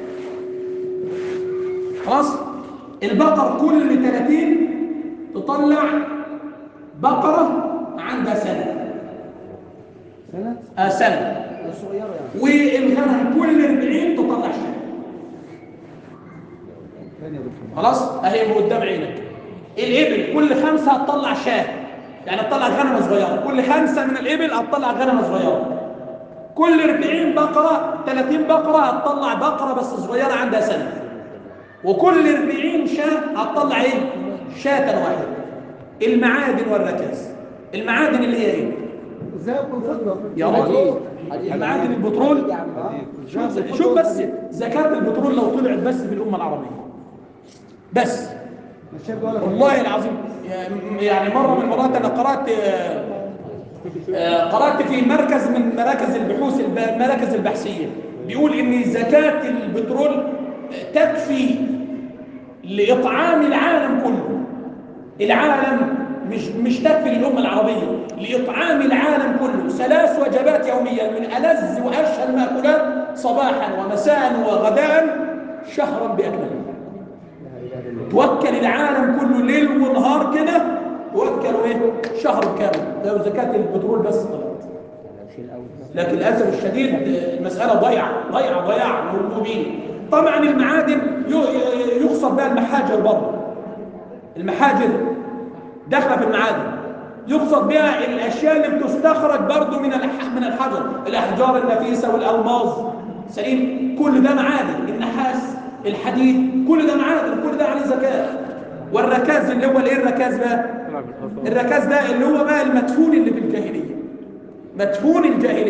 خلاص البقر كل 30 تطلع بقرة عندها سنة سنه آه سنة صغيره يعني والغنم كل 40 تطلع شاة ثانيه يا دكتور خلاص اهي قدام عينك الابل كل خمسه هتطلع شاه يعني هتطلع غنمه صغيره كل خمسه من الابل هتطلع غنمه صغيره كل 40 بقره 30 بقره هتطلع بقره بس صغيره عندها سنه وكل 40 شاه هتطلع ايه شاة واحده المعادن والركاز المعادن اللي هي ايه الذهب والفضه يا راجل المعادن البترول شوف شوف بس زكاه البترول لو طلعت بس في الامه العربيه بس الشاب بيقول لك والله العظيم يعني مرة من المرات أنا قرأت آه، قرأت في مركز من مراكز البحوث الب- المراكز البحثية بيقول إن زكاة البترول تكفي لإطعام العالم كله العالم مش مش تكفي للأمة العربية لإطعام العالم كله ثلاث وجبات يوميا من ألذ وأشهى المأكولات صباحا ومساء وغداء شهرا بأكمله توكل العالم كله ليل ونهار كده توكلوا ايه شهر كامل لو زكاة البترول بس طلعت لكن للاسف الشديد المسألة ضيعة ضيعة ضياع مبين طبعا المعادن ي- يقصد بها المحاجر برضه المحاجر داخله في المعادن يقصد بها الاشياء اللي بتستخرج برضه من الح- من الحجر الاحجار النفيسه والالماظ سليم كل ده معادن النحاس الحديد كل ده معادن كل ده عليه زكاه والركاز اللي هو الايه الركاز بقى الركاز ده اللي هو بقى المدفون اللي في الجاهليه مدفون الجاهليه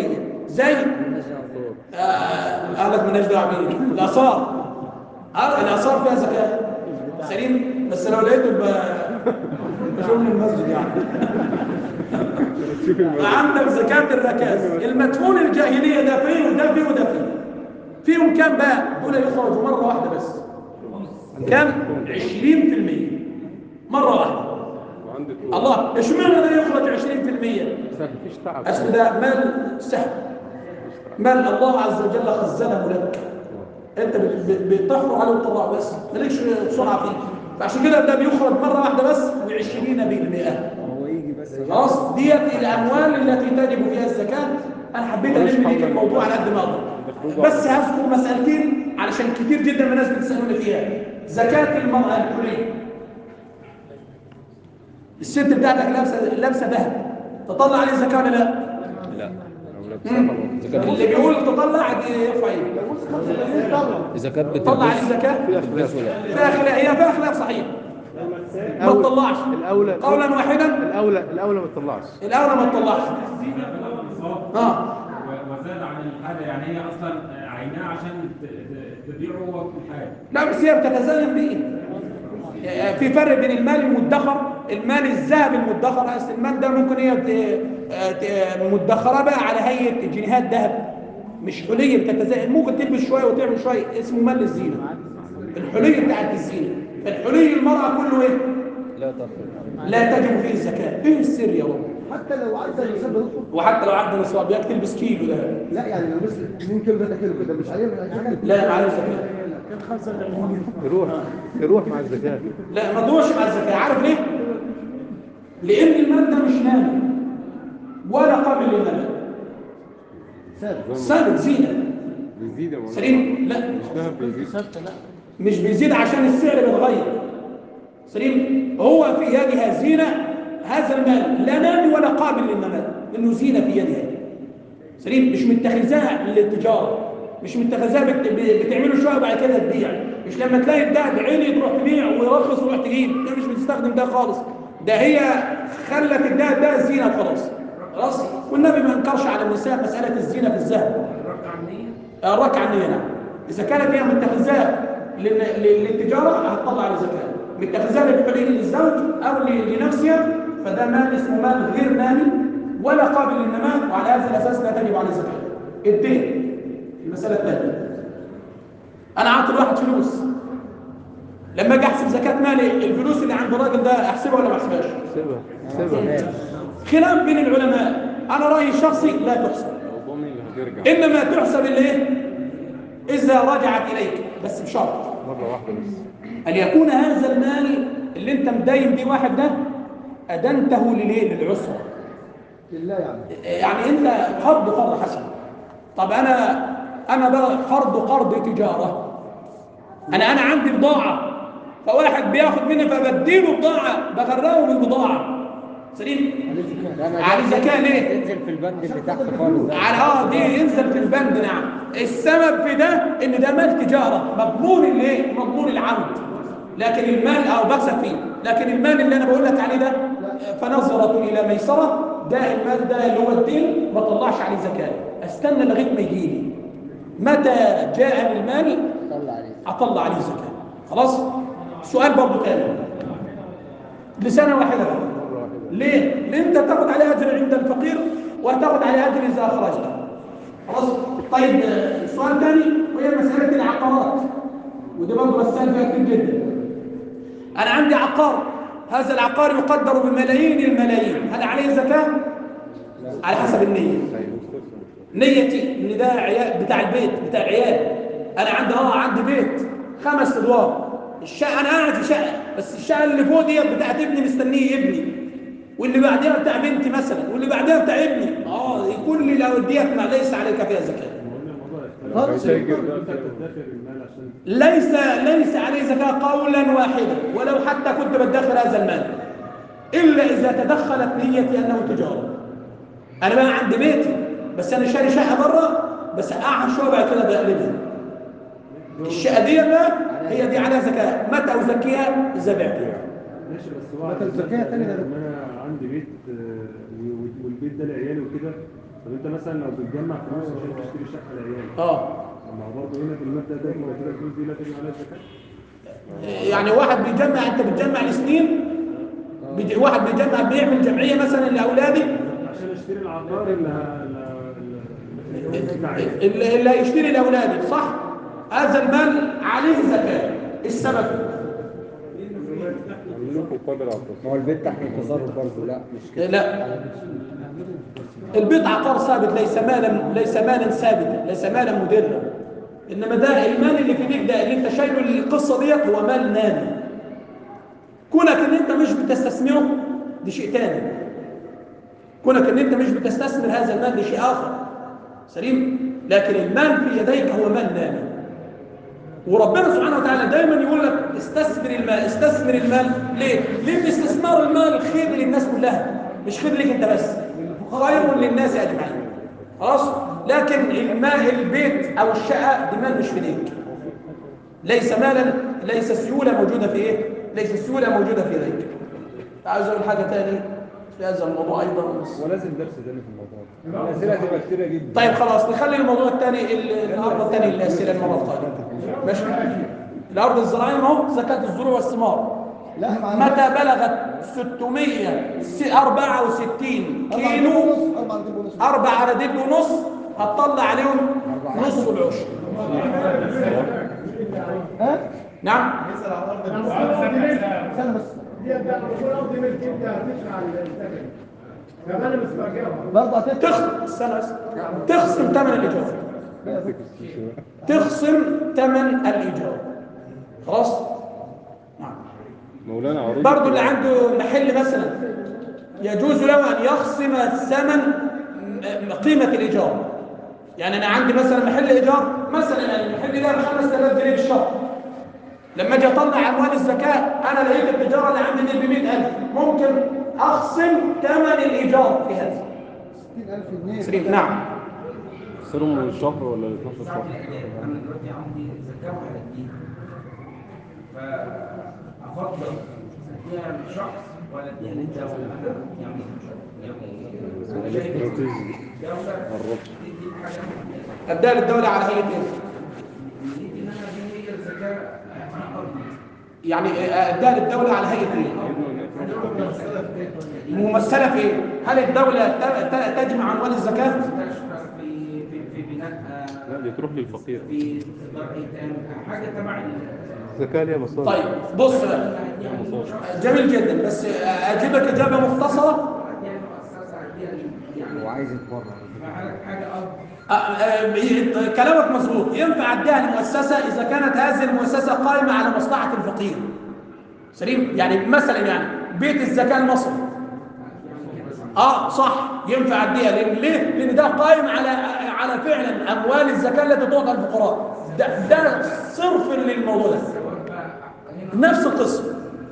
زي آه، قال لك مالناش دعوه بيه الاثار آه، الاثار فيها زكاه سليم بس لو لقيته ب- بشوف من المسجد يعني عندك زكاة الركاز المدفون الجاهلية ده فيه وده فيه وده فيه فيهم كام بقى؟ دول يخرجوا مرة واحدة بس كام؟ 20% مرة واحدة الله اشمعنى ده يخرج 20%؟ مفيش تعب أصل ده مال سهل مال الله عز وجل خزنه لك انت بت- بت- بتحفر عليه وتطلع بس مالكش سرعه فيه فعشان كده ده بيخرج مره واحده بس و20% هو يجي بس خلاص ديت الاموال التي تجب فيها الزكاه انا حبيت الم بيك الموضوع على قد ما اقدر بس هذكر مسالتين علشان كتير جدا من الناس بتسالوني فيها زكاه المراه الكليه الست بتاعتك لابسه لابسه ذهب تطلع عليه زكاه ولا لا؟ لا مم. اللي بيقول تطلع دي يرفع ايده اذا كانت تطلع عليه زكاه بتلبس ولا فيها خلاف هي فيها خلاف صحيح ما تطلعش الاولى قولا واحدا الاولى الاولى ما تطلعش الاولى ما تطلعش اه وزاد عن الحاجه يعني هي اصلا عيناه عشان ت- ت- تبيعه وقت الحاجه لا بس هي بتتزين به في فرق بين المال المدخر المال الذهب المدخر اصل المال ده ممكن هي ت- ت- مدخره بقى على هيئه جنيهات ذهب مش حليه بتتزين ممكن تلبس شويه وتعمل شويه اسمه مال الزينه الحليه بتاعت الزينه فالحلي المراه كله ايه لا تفرق لا تجب فيه الزكاه ايه السر يا رب حتى لو عايز الانسان بيطلب وحتى لو عدى نصاب ياك تلبس كيلو ده لا يعني لو مثل 2 كيلو 3 كيلو كده مش عليه مش عليه لا ما عليه زكاه يروح يروح مع الزكاه لا ما تدورش مع الزكاه عارف ليه لان المال ده مش نامي ولا قابل للنماء ثابت ثابت زينه بيزيد يا مولانا سليم لا مش دهب بيزيد مش بيزيد عشان السعر بيتغير سليم هو في يدها زينة هذا المال لا نامي ولا قابل للنماء انه زينة في يدها سليم مش متخذاها للتجارة مش متخذاها بت... ب- بتعمله شوية وبعد كده تبيع مش لما تلاقي الدهب عالي تروح تبيع ويرخص وتروح تجيب ده مش بتستخدم ده خالص ده هي خلت الدهب ده زينة خلاص خلاص والنبي ما انكرش على النساء مسألة الزينة في الذهب الركعه النيه الركعة النية نعم إذا كانت هي متخذاه لل- لل- للتجارة هتطلع على زكاة متخذاه للحلي للزوج أو ل- لنفسها فده مال اسمه مال غير نامي ولا قابل للنماء وعلى هذا الأساس لا تجب عليه زكاة الدين المسألة الثانية أنا أعطي الواحد فلوس لما أجي أحسب زكاة مالي الفلوس اللي عند الراجل ده أحسبها ولا ما أحسبهاش؟ سيبها سيبها خلاف بين العلماء أنا رأيي الشخصي لا تحسب لو ضامن اللي هترجع إنما تحسب اللي إيه؟ إذا رجعت إليك بس بشرط مره واحده بس أن يكون هذا المال اللي أنت مدين بيه واحد ده أدنته للإيه؟ للعسرة لله يعني يعني أنت قرض قرض حسن طب أنا أنا بقى قرض قرض تجارة أنا أنا عندي بضاعة فواحد بياخد مني فبديله بضاعة بغرقه بالبضاعة سليم على زكاة ليه؟ تنزل في البند اللي تحت خالص ده على اه دي ينزل في البند نعم السبب في ده ان ده مال تجاره مضمون الايه مضمون العمد لكن المال او بكسب فيه لكن المال اللي انا بقول لك عليه ده فنظره الى ميسره ده المال ده اللي هو الدين ما طلعش عليه زكاه استنى لغايه ما يجيني متى جاء المال طلع عليه اطلع عليه زكاه خلاص سؤال برضه تاني لسنه واحده فقط ليه؟ لأن أنت تاخد عليه أجر عند الفقير وهتاخد عليه أجر إذا أخرجته. خلاص؟ طيب آه، سؤال ثاني وهي مسألة العقارات. ودي برضه بسأل فيها كتير جدا. أنا عندي عقار، هذا العقار يقدر بملايين الملايين، هل عليه زكاة؟ على حسب النية. نيتي ان ده عيال بتاع البيت بتاع عيال انا عندي اه عندي بيت خمس ادوار الشقه انا قاعد في شقه بس الشقه اللي فوق ديت بتاعت ابني مستنيه ابني واللي بعدها بتاع بنتي مثلا واللي بعدها بتاع ابني اه كل لو ديت ما ليس عليك فيها زكاه خالص تاجر بقى انت تدخر المال عشان ليس ليس عليه زكاه قولا واحدا ولو حتى كنت بدخر هذا المال الا اذا تدخلت نيتي انه تجاره انا بقى عندي بيتي بس انا شاري شقه بره بس اقعد شويه بعد كده بقلبها الشقه دي بقى هي دي عليها زكاه متى ازكيها اذا بعتها ماشي بس هو مثل الزكاة تاني ده. لما انا عندي بيت آه، و- والبيت ده لعيالي وكده طب انت مثلا لو بتجمع فلوس عشان تشتري شقه لعيالك اه ما هو برضه هنا في المبدا ده يبقى كده الفلوس دي لا تجب عليها الزكاه يعني واحد بيجمع انت بتجمع لسنين بيج- واحد بيجمع بيعمل جمعيه مثلا لاولاده عشان اشتري العقار اللي ه- اللي- اللي بتاع عيالي. اللي اللي هيشتري لاولاده صح هذا المال عليه زكاه السبب عاملينكم قادر على التصرف ما هو البيت تحت التصرف برضه لا مش كده لا البيت عقار ثابت ليس مالا ليس مالا ثابتا ليس مالا مدرا انما ده المال اللي في ايديك ده اللي انت شايله القصه ديت هو مال نامي كونك ان انت مش بتستثمره دي شيء تاني كونك ان انت مش بتستثمر هذا المال دي شيء اخر سليم لكن المال في يديك هو مال نامي وربنا سبحانه وتعالى دايما يقول لك استثمر المال استثمر المال ليه؟ لان استثمار المال خير للناس كلها مش خير لك انت بس خير للناس اجمعين خلاص لكن الماء البيت او الشقه دي مال مش في ايديك ليس مالا ليس سيوله موجوده في ايه؟ ليس سيوله موجوده في يديك عايز اقول حاجه تاني في هذا الموضوع ايضا ولازم درس تاني في الموضوع الاسئله هتبقى كتيره جدا طيب خلاص نخلي الموضوع الثاني النهارده الثاني الاسئله المره القادمه ماشي الارض الزراعيه ما هو زكاه الزروع والثمار لا مع متى بلغت 664 كيلو أربعة نجيب ونص اربع عدد ونص هتطلع عليهم نص العشر ها؟ نعم استنى بس برضه هتدفع تخصم استنى بس تخصم ثمن الايجار تخصم ثمن الايجار خلاص نعم مولانا عروض برضو اللي عنده محل مثلا يجوز له ان يخصم ثمن م- قيمه الايجار يعني انا عندي مثلا محل ايجار مثلا المحل ده ب 5000 جنيه في الشهر لما اجي اطلع اموال الزكاه انا لقيت التجاره اللي عندي دي ب 100000 ممكن اخصم ثمن الايجار في هذا 60000 جنيه سليم نعم صرهم من الشهر ولا ال 12 شهر؟ انا دلوقتي عندي زكاه وهديها فافضل اديها لشخص ولا اديها للدوله انا يعني يعني أنا شايف استراتيجي الدوله قربت تدي حاجه اداها للدوله على هيئه ايه؟ تدي ان انا دي هي الزكاه انا ارضي يعني اداها للدوله على هيئه ايه؟ ممثله في ايه؟ هل الدوله ت- ت- تجمع اموال الزكاه؟ مستشفى في في في بناء لا دي تروح للفقير في دار ايتام حاجه تبع ال- الزكاه ليها مصادر طيب بص بقى جميل جدا بس اجيبك اجابه مختصره يعني مؤسسه يعني وعايز يتبرع حاجه ارض أ- أ- كلامك مظبوط ينفع اديها لمؤسسه اذا كانت هذه المؤسسه قائمه على مصلحه الفقير سليم يعني مثلا يعني بيت الزكاه المصري اه صح ينفع اديها لان ليه لان ده قائم على على فعلا اموال الزكاه التي تعطى الفقراء ده ده صرف للموضوع ده نفس القصه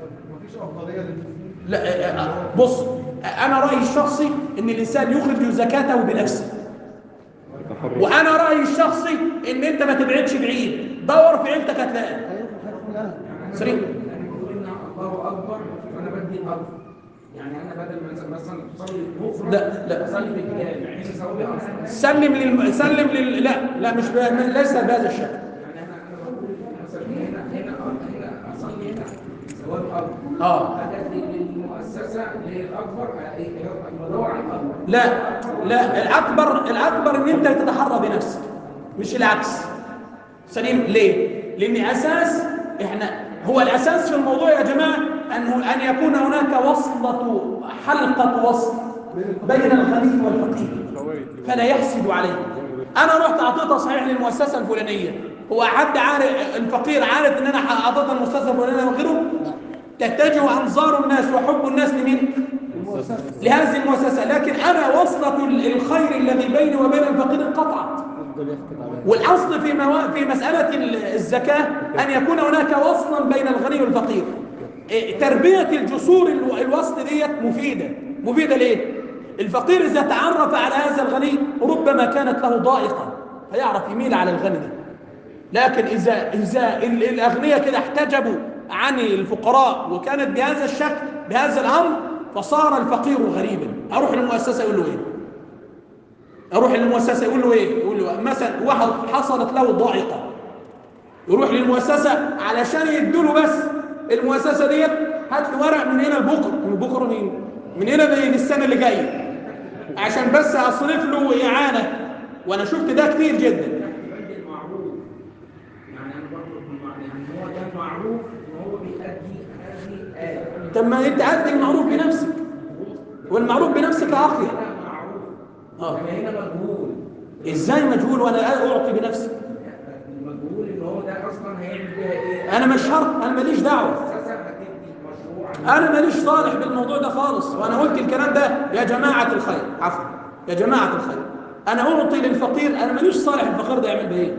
لا آه، آه، بص آه، انا رايي الشخصي ان الانسان يخرج زكاته بنفسه وانا رايي الشخصي ان انت ما تبعدش بعيد دور في عيلتك هتلاقي هيروح الخير كلها سليم بنقول ان الله اكبر وانا بدي الارض يعني انا بدل ما مثلا مثلا تصلي بكره لا، لا. اصلي في الجامع بحيث اسوي اصلا سلم للم... سلم لل... لا لا مش ب... ليس بهذا الشكل يعني انا انا بقول مثلا هنا هنا ارض هنا اصلي هنا ثواب ارض اه ادي للمؤسسه اللي هي الاكبر على ايه هي بدور على الاكبر لا لا الاكبر الاكبر ان انت تتحرى بنفسك مش العكس سليم ليه لان اساس احنا هو الاساس في الموضوع يا جماعه انه ان يكون هناك وصله حلقه وصل بين الغني والفقير فلا يحسد عليه انا رحت اعطيتها صحيح للمؤسسه الفلانيه هو حد عارف الفقير عارف ان انا اعطيتها المؤسسه الفلانيه وغيره تتجه انظار الناس وحب الناس لمين لهذه المؤسسه لكن انا وصله الخير الذي بيني وبين الفقير انقطعت والاصل في موا... في مساله الزكاه ان يكون هناك وصلا بين الغني والفقير إيه، تربيه الجسور الو- الوصل ديت مفيده مفيده ليه الفقير اذا تعرف على هذا الغني ربما كانت له ضائقه هيعرف يميل على الغني ده لكن اذا اذا ال- الاغنياء كده احتجبوا عن الفقراء وكانت بهذا الشكل بهذا الامر فصار الفقير غريبا اروح للمؤسسه يقول له ايه اروح للمؤسسه يقول له ايه يقول له مثلا واحد حصلت له ضائقه يروح للمؤسسه علشان يدوا له بس المؤسسه ديت هات لي ورق من هنا لبكره من بكره مين من هنا للسنه اللي جايه عشان بس اصرف له اعانه وانا شفت ده كتير جدا يؤدي المعروف يعني انا برضه بالمعنى يعني هو ده معروف وهو بيأدي هذه آية طب ما انت ادي المعروف بنفسك والمعروف بنفسك اخير هنا معروف اه انما هنا مجهول ازاي مجهول وانا اعطي بنفسي المجهول ان هو ده اصلا هيعمل بيها ايه؟ انا مش شرط انا ماليش دعوه اساسا هتدي مشروع انا ماليش صالح بالموضوع ده خالص وانا قلت الكلام ده يا جماعه الخير عفوا يا جماعه الخير انا اعطي للفقير انا ماليش صالح الفقير ده يعمل بايه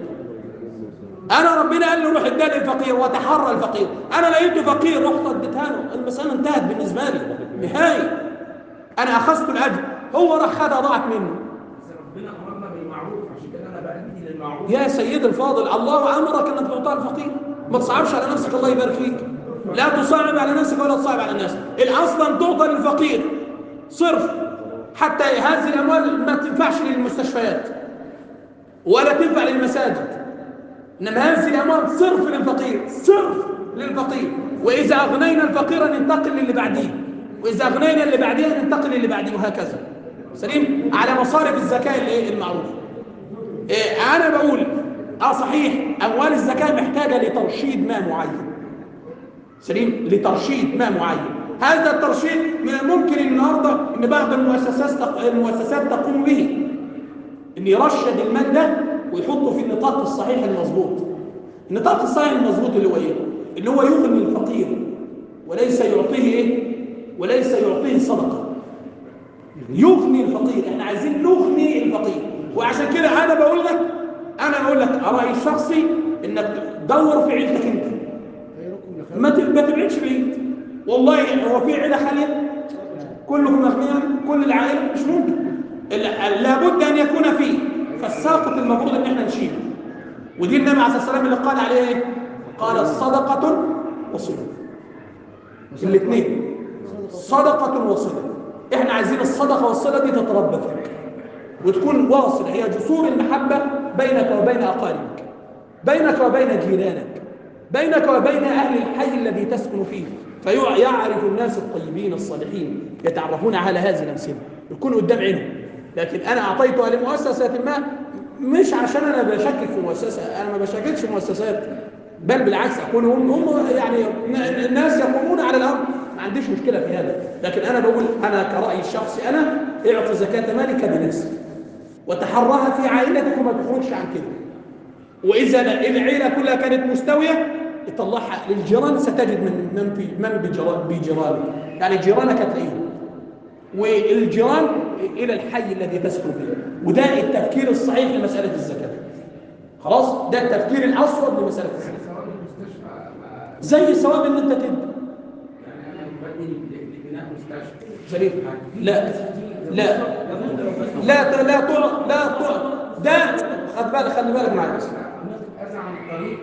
انا ربنا قال لي روح اداني الفقير وتحرى الفقير انا لقيته فقير رحت اديتها له المساله انتهت بالنسبه لي نهائي انا اخذت الاجر هو راح خدها ضاعت منه بس ربنا امرنا بالمعروف عشان كده انا بأدي للمعروف يا سيد الفاضل الله امرك انك تعطيها الفقير ما تصعبش على نفسك الله يبارك فيك لا تصعب على نفسك ولا تصعب على الناس الاصل ان تعطى للفقير صرف حتى هذه الاموال ما تنفعش للمستشفيات ولا تنفع للمساجد انما هذه الاموال صرف للفقير صرف للفقير واذا اغنينا الفقير ننتقل للي بعديه واذا اغنينا اللي بعديه ننتقل للي بعديه وهكذا سليم على مصارف الزكاه الايه المعروفه إيه انا بقول اه صحيح اموال الزكاه محتاجه لترشيد ما معين سليم لترشيد ما معين هذا الترشيد من الممكن النهارده ان بعض المؤسسات المؤسسات تقوم به ان يرشد المال ده ويحطه في النطاق الصحيح المظبوط النطاق الصحيح المظبوط اللي هو ايه اللي هو يغني الفقير وليس يعطيه ايه وليس يعطيه صدقه يغني الفقير احنا عايزين نغني الفقير وعشان كده انا بقول لك انا بقول لك رايي الشخصي انك دور في عيلتك انت ما ت- ما تبعدش بعيد والله هو في عيله خاليه كلكم اغنياء كل العائله مش ممكن ال- لابد ان يكون فيه فالساقط المفروض ان احنا نشيله ودي النبي عليه الصلاه والسلام اللي قال عليه ايه؟ قال صدقه وصله الاثنين صدقه وصله احنا عايزين الصدقه والصله دي تتربى فيك وتكون واصله هي جسور المحبه بينك وبين اقاربك بينك وبين جيرانك بينك وبين اهل الحي الذي تسكن فيه فيعرف الناس الطيبين الصالحين يتعرفون على هذه الامثله يكون قدام عينهم لكن انا اعطيتها لمؤسسه ما مش عشان انا بشكك في مؤسسه انا ما بشككش في مؤسسات بل بالعكس اقول هم هم يعني ن- الناس يقومون على الامر ما عنديش مشكله في هذا لكن انا بقول انا كرايي الشخصي انا اعطي زكاه مالك بنفسك وتحرها في عائلتك وما تخرجش عن كده واذا العيله كلها كانت مستويه اطلعها للجيران ستجد من من في من بجيران- بجيرانك يعني جيرانك هتلاقيهم والجيران الى الحي الذي تسكن فيه وده التفكير الصحيح لمساله الزكاه خلاص ده التفكير الاصوب لمساله الزكاه ثواب المستشفى ما- زي ثواب ان انت تدي يعني انا بدي لبناء مستشفى سليم لا لا لا لا طرق لا طرق ده خد بالك خلي بالك معايا بس اذى عن الطريق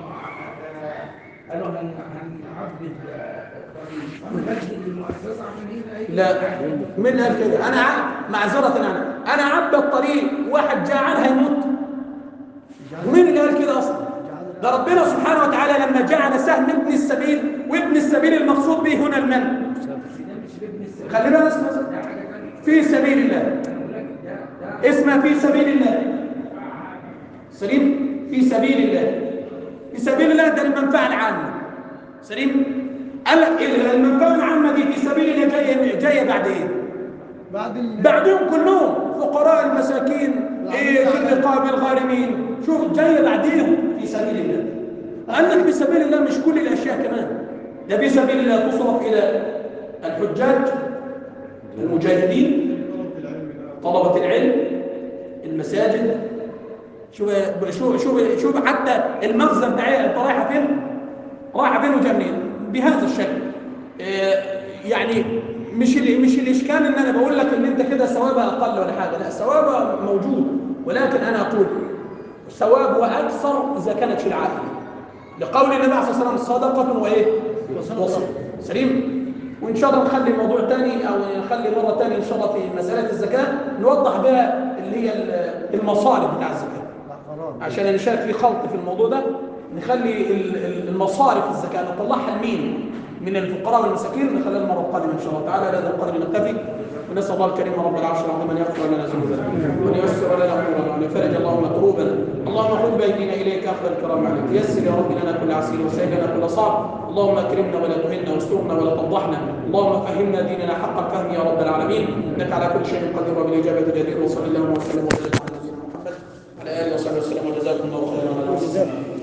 قالوا هن هنعبد الطريق فبدي للمؤسسه عشان هي هي لا من قال كده انا ع- معذره انا انا عبى الطريق واحد جاعان هيموت ومين اللي قال كده اصلا ده ربنا سبحانه وتعالى لما جعل سهم ابن السبيل وابن السبيل المقصود به هنا المن ده مش ابن السبيل خلي بالك اسمع ده حاجه ثانيه في سبيل الله انا بقول لك ده ده اسمها في سبيل الله سليم في سبيل الله في سبيل الله ده المنفعة العامة سليم قال لك ال- المنفعة العامة دي في سبيل الله جاية جاية بعد ايه؟ بعد ال... بعدهم كلهم فقراء المساكين ايه في رقاب الغارمين شوف جاية بعديهم في سبيل الله قال لك في سبيل الله مش كل الاشياء كمان ده في سبيل الله تصرف الى الحجاج المجاهدين طلبة العلم المساجد شوف شوف شوف شوف حتى المغزى بتاعي انت رايحه فين؟ رايحه فين وجايه منين؟ بهذا الشكل. آه، يعني مش ال- مش الاشكال ان انا بقول لك ان انت كده ثوابها اقل ولا حاجه، لا ثوابها موجود ولكن انا اقول ثوابها اكثر اذا كانت في العافيه. لقول النبي عليه الصلاه والسلام صدقه وايه؟ وصل سليم؟ وان شاء الله نخلي موضوع تاني او نخلي مره تانية ان شاء الله في مساله الزكاه نوضح بها اللي هي ال- المصارف بتاع الزكاه عشان نشارك في خلط في الموضوع ده نخلي ال- ال- المصارف الزكاه نطلعها لمين من الفقراء والمساكين نخليها المره القادمه ان شاء الله تعالى هذا القدر نكتفي ونسال الله الكريم رب العرش العظيم ان يغفر لنا ذنوبنا وان ييسر لنا امورنا وان يفرج اللهم كروبنا اللهم خذ بايدينا اليك اخذ الكرام عليك يسر يا رب لنا كل عسير وسهل لنا كل صعب اللهم اكرمنا ولا تهنا واسترنا ولا تفضحنا اللهم فهمنا ديننا حق الفهم يا رب العالمين انك على كل شيء قدير وبالاجابه جدير وصلى اللهم وسلم وبارك على نبينا محمد وعلى اله وصحبه وسلم وجزاكم الله خيرا على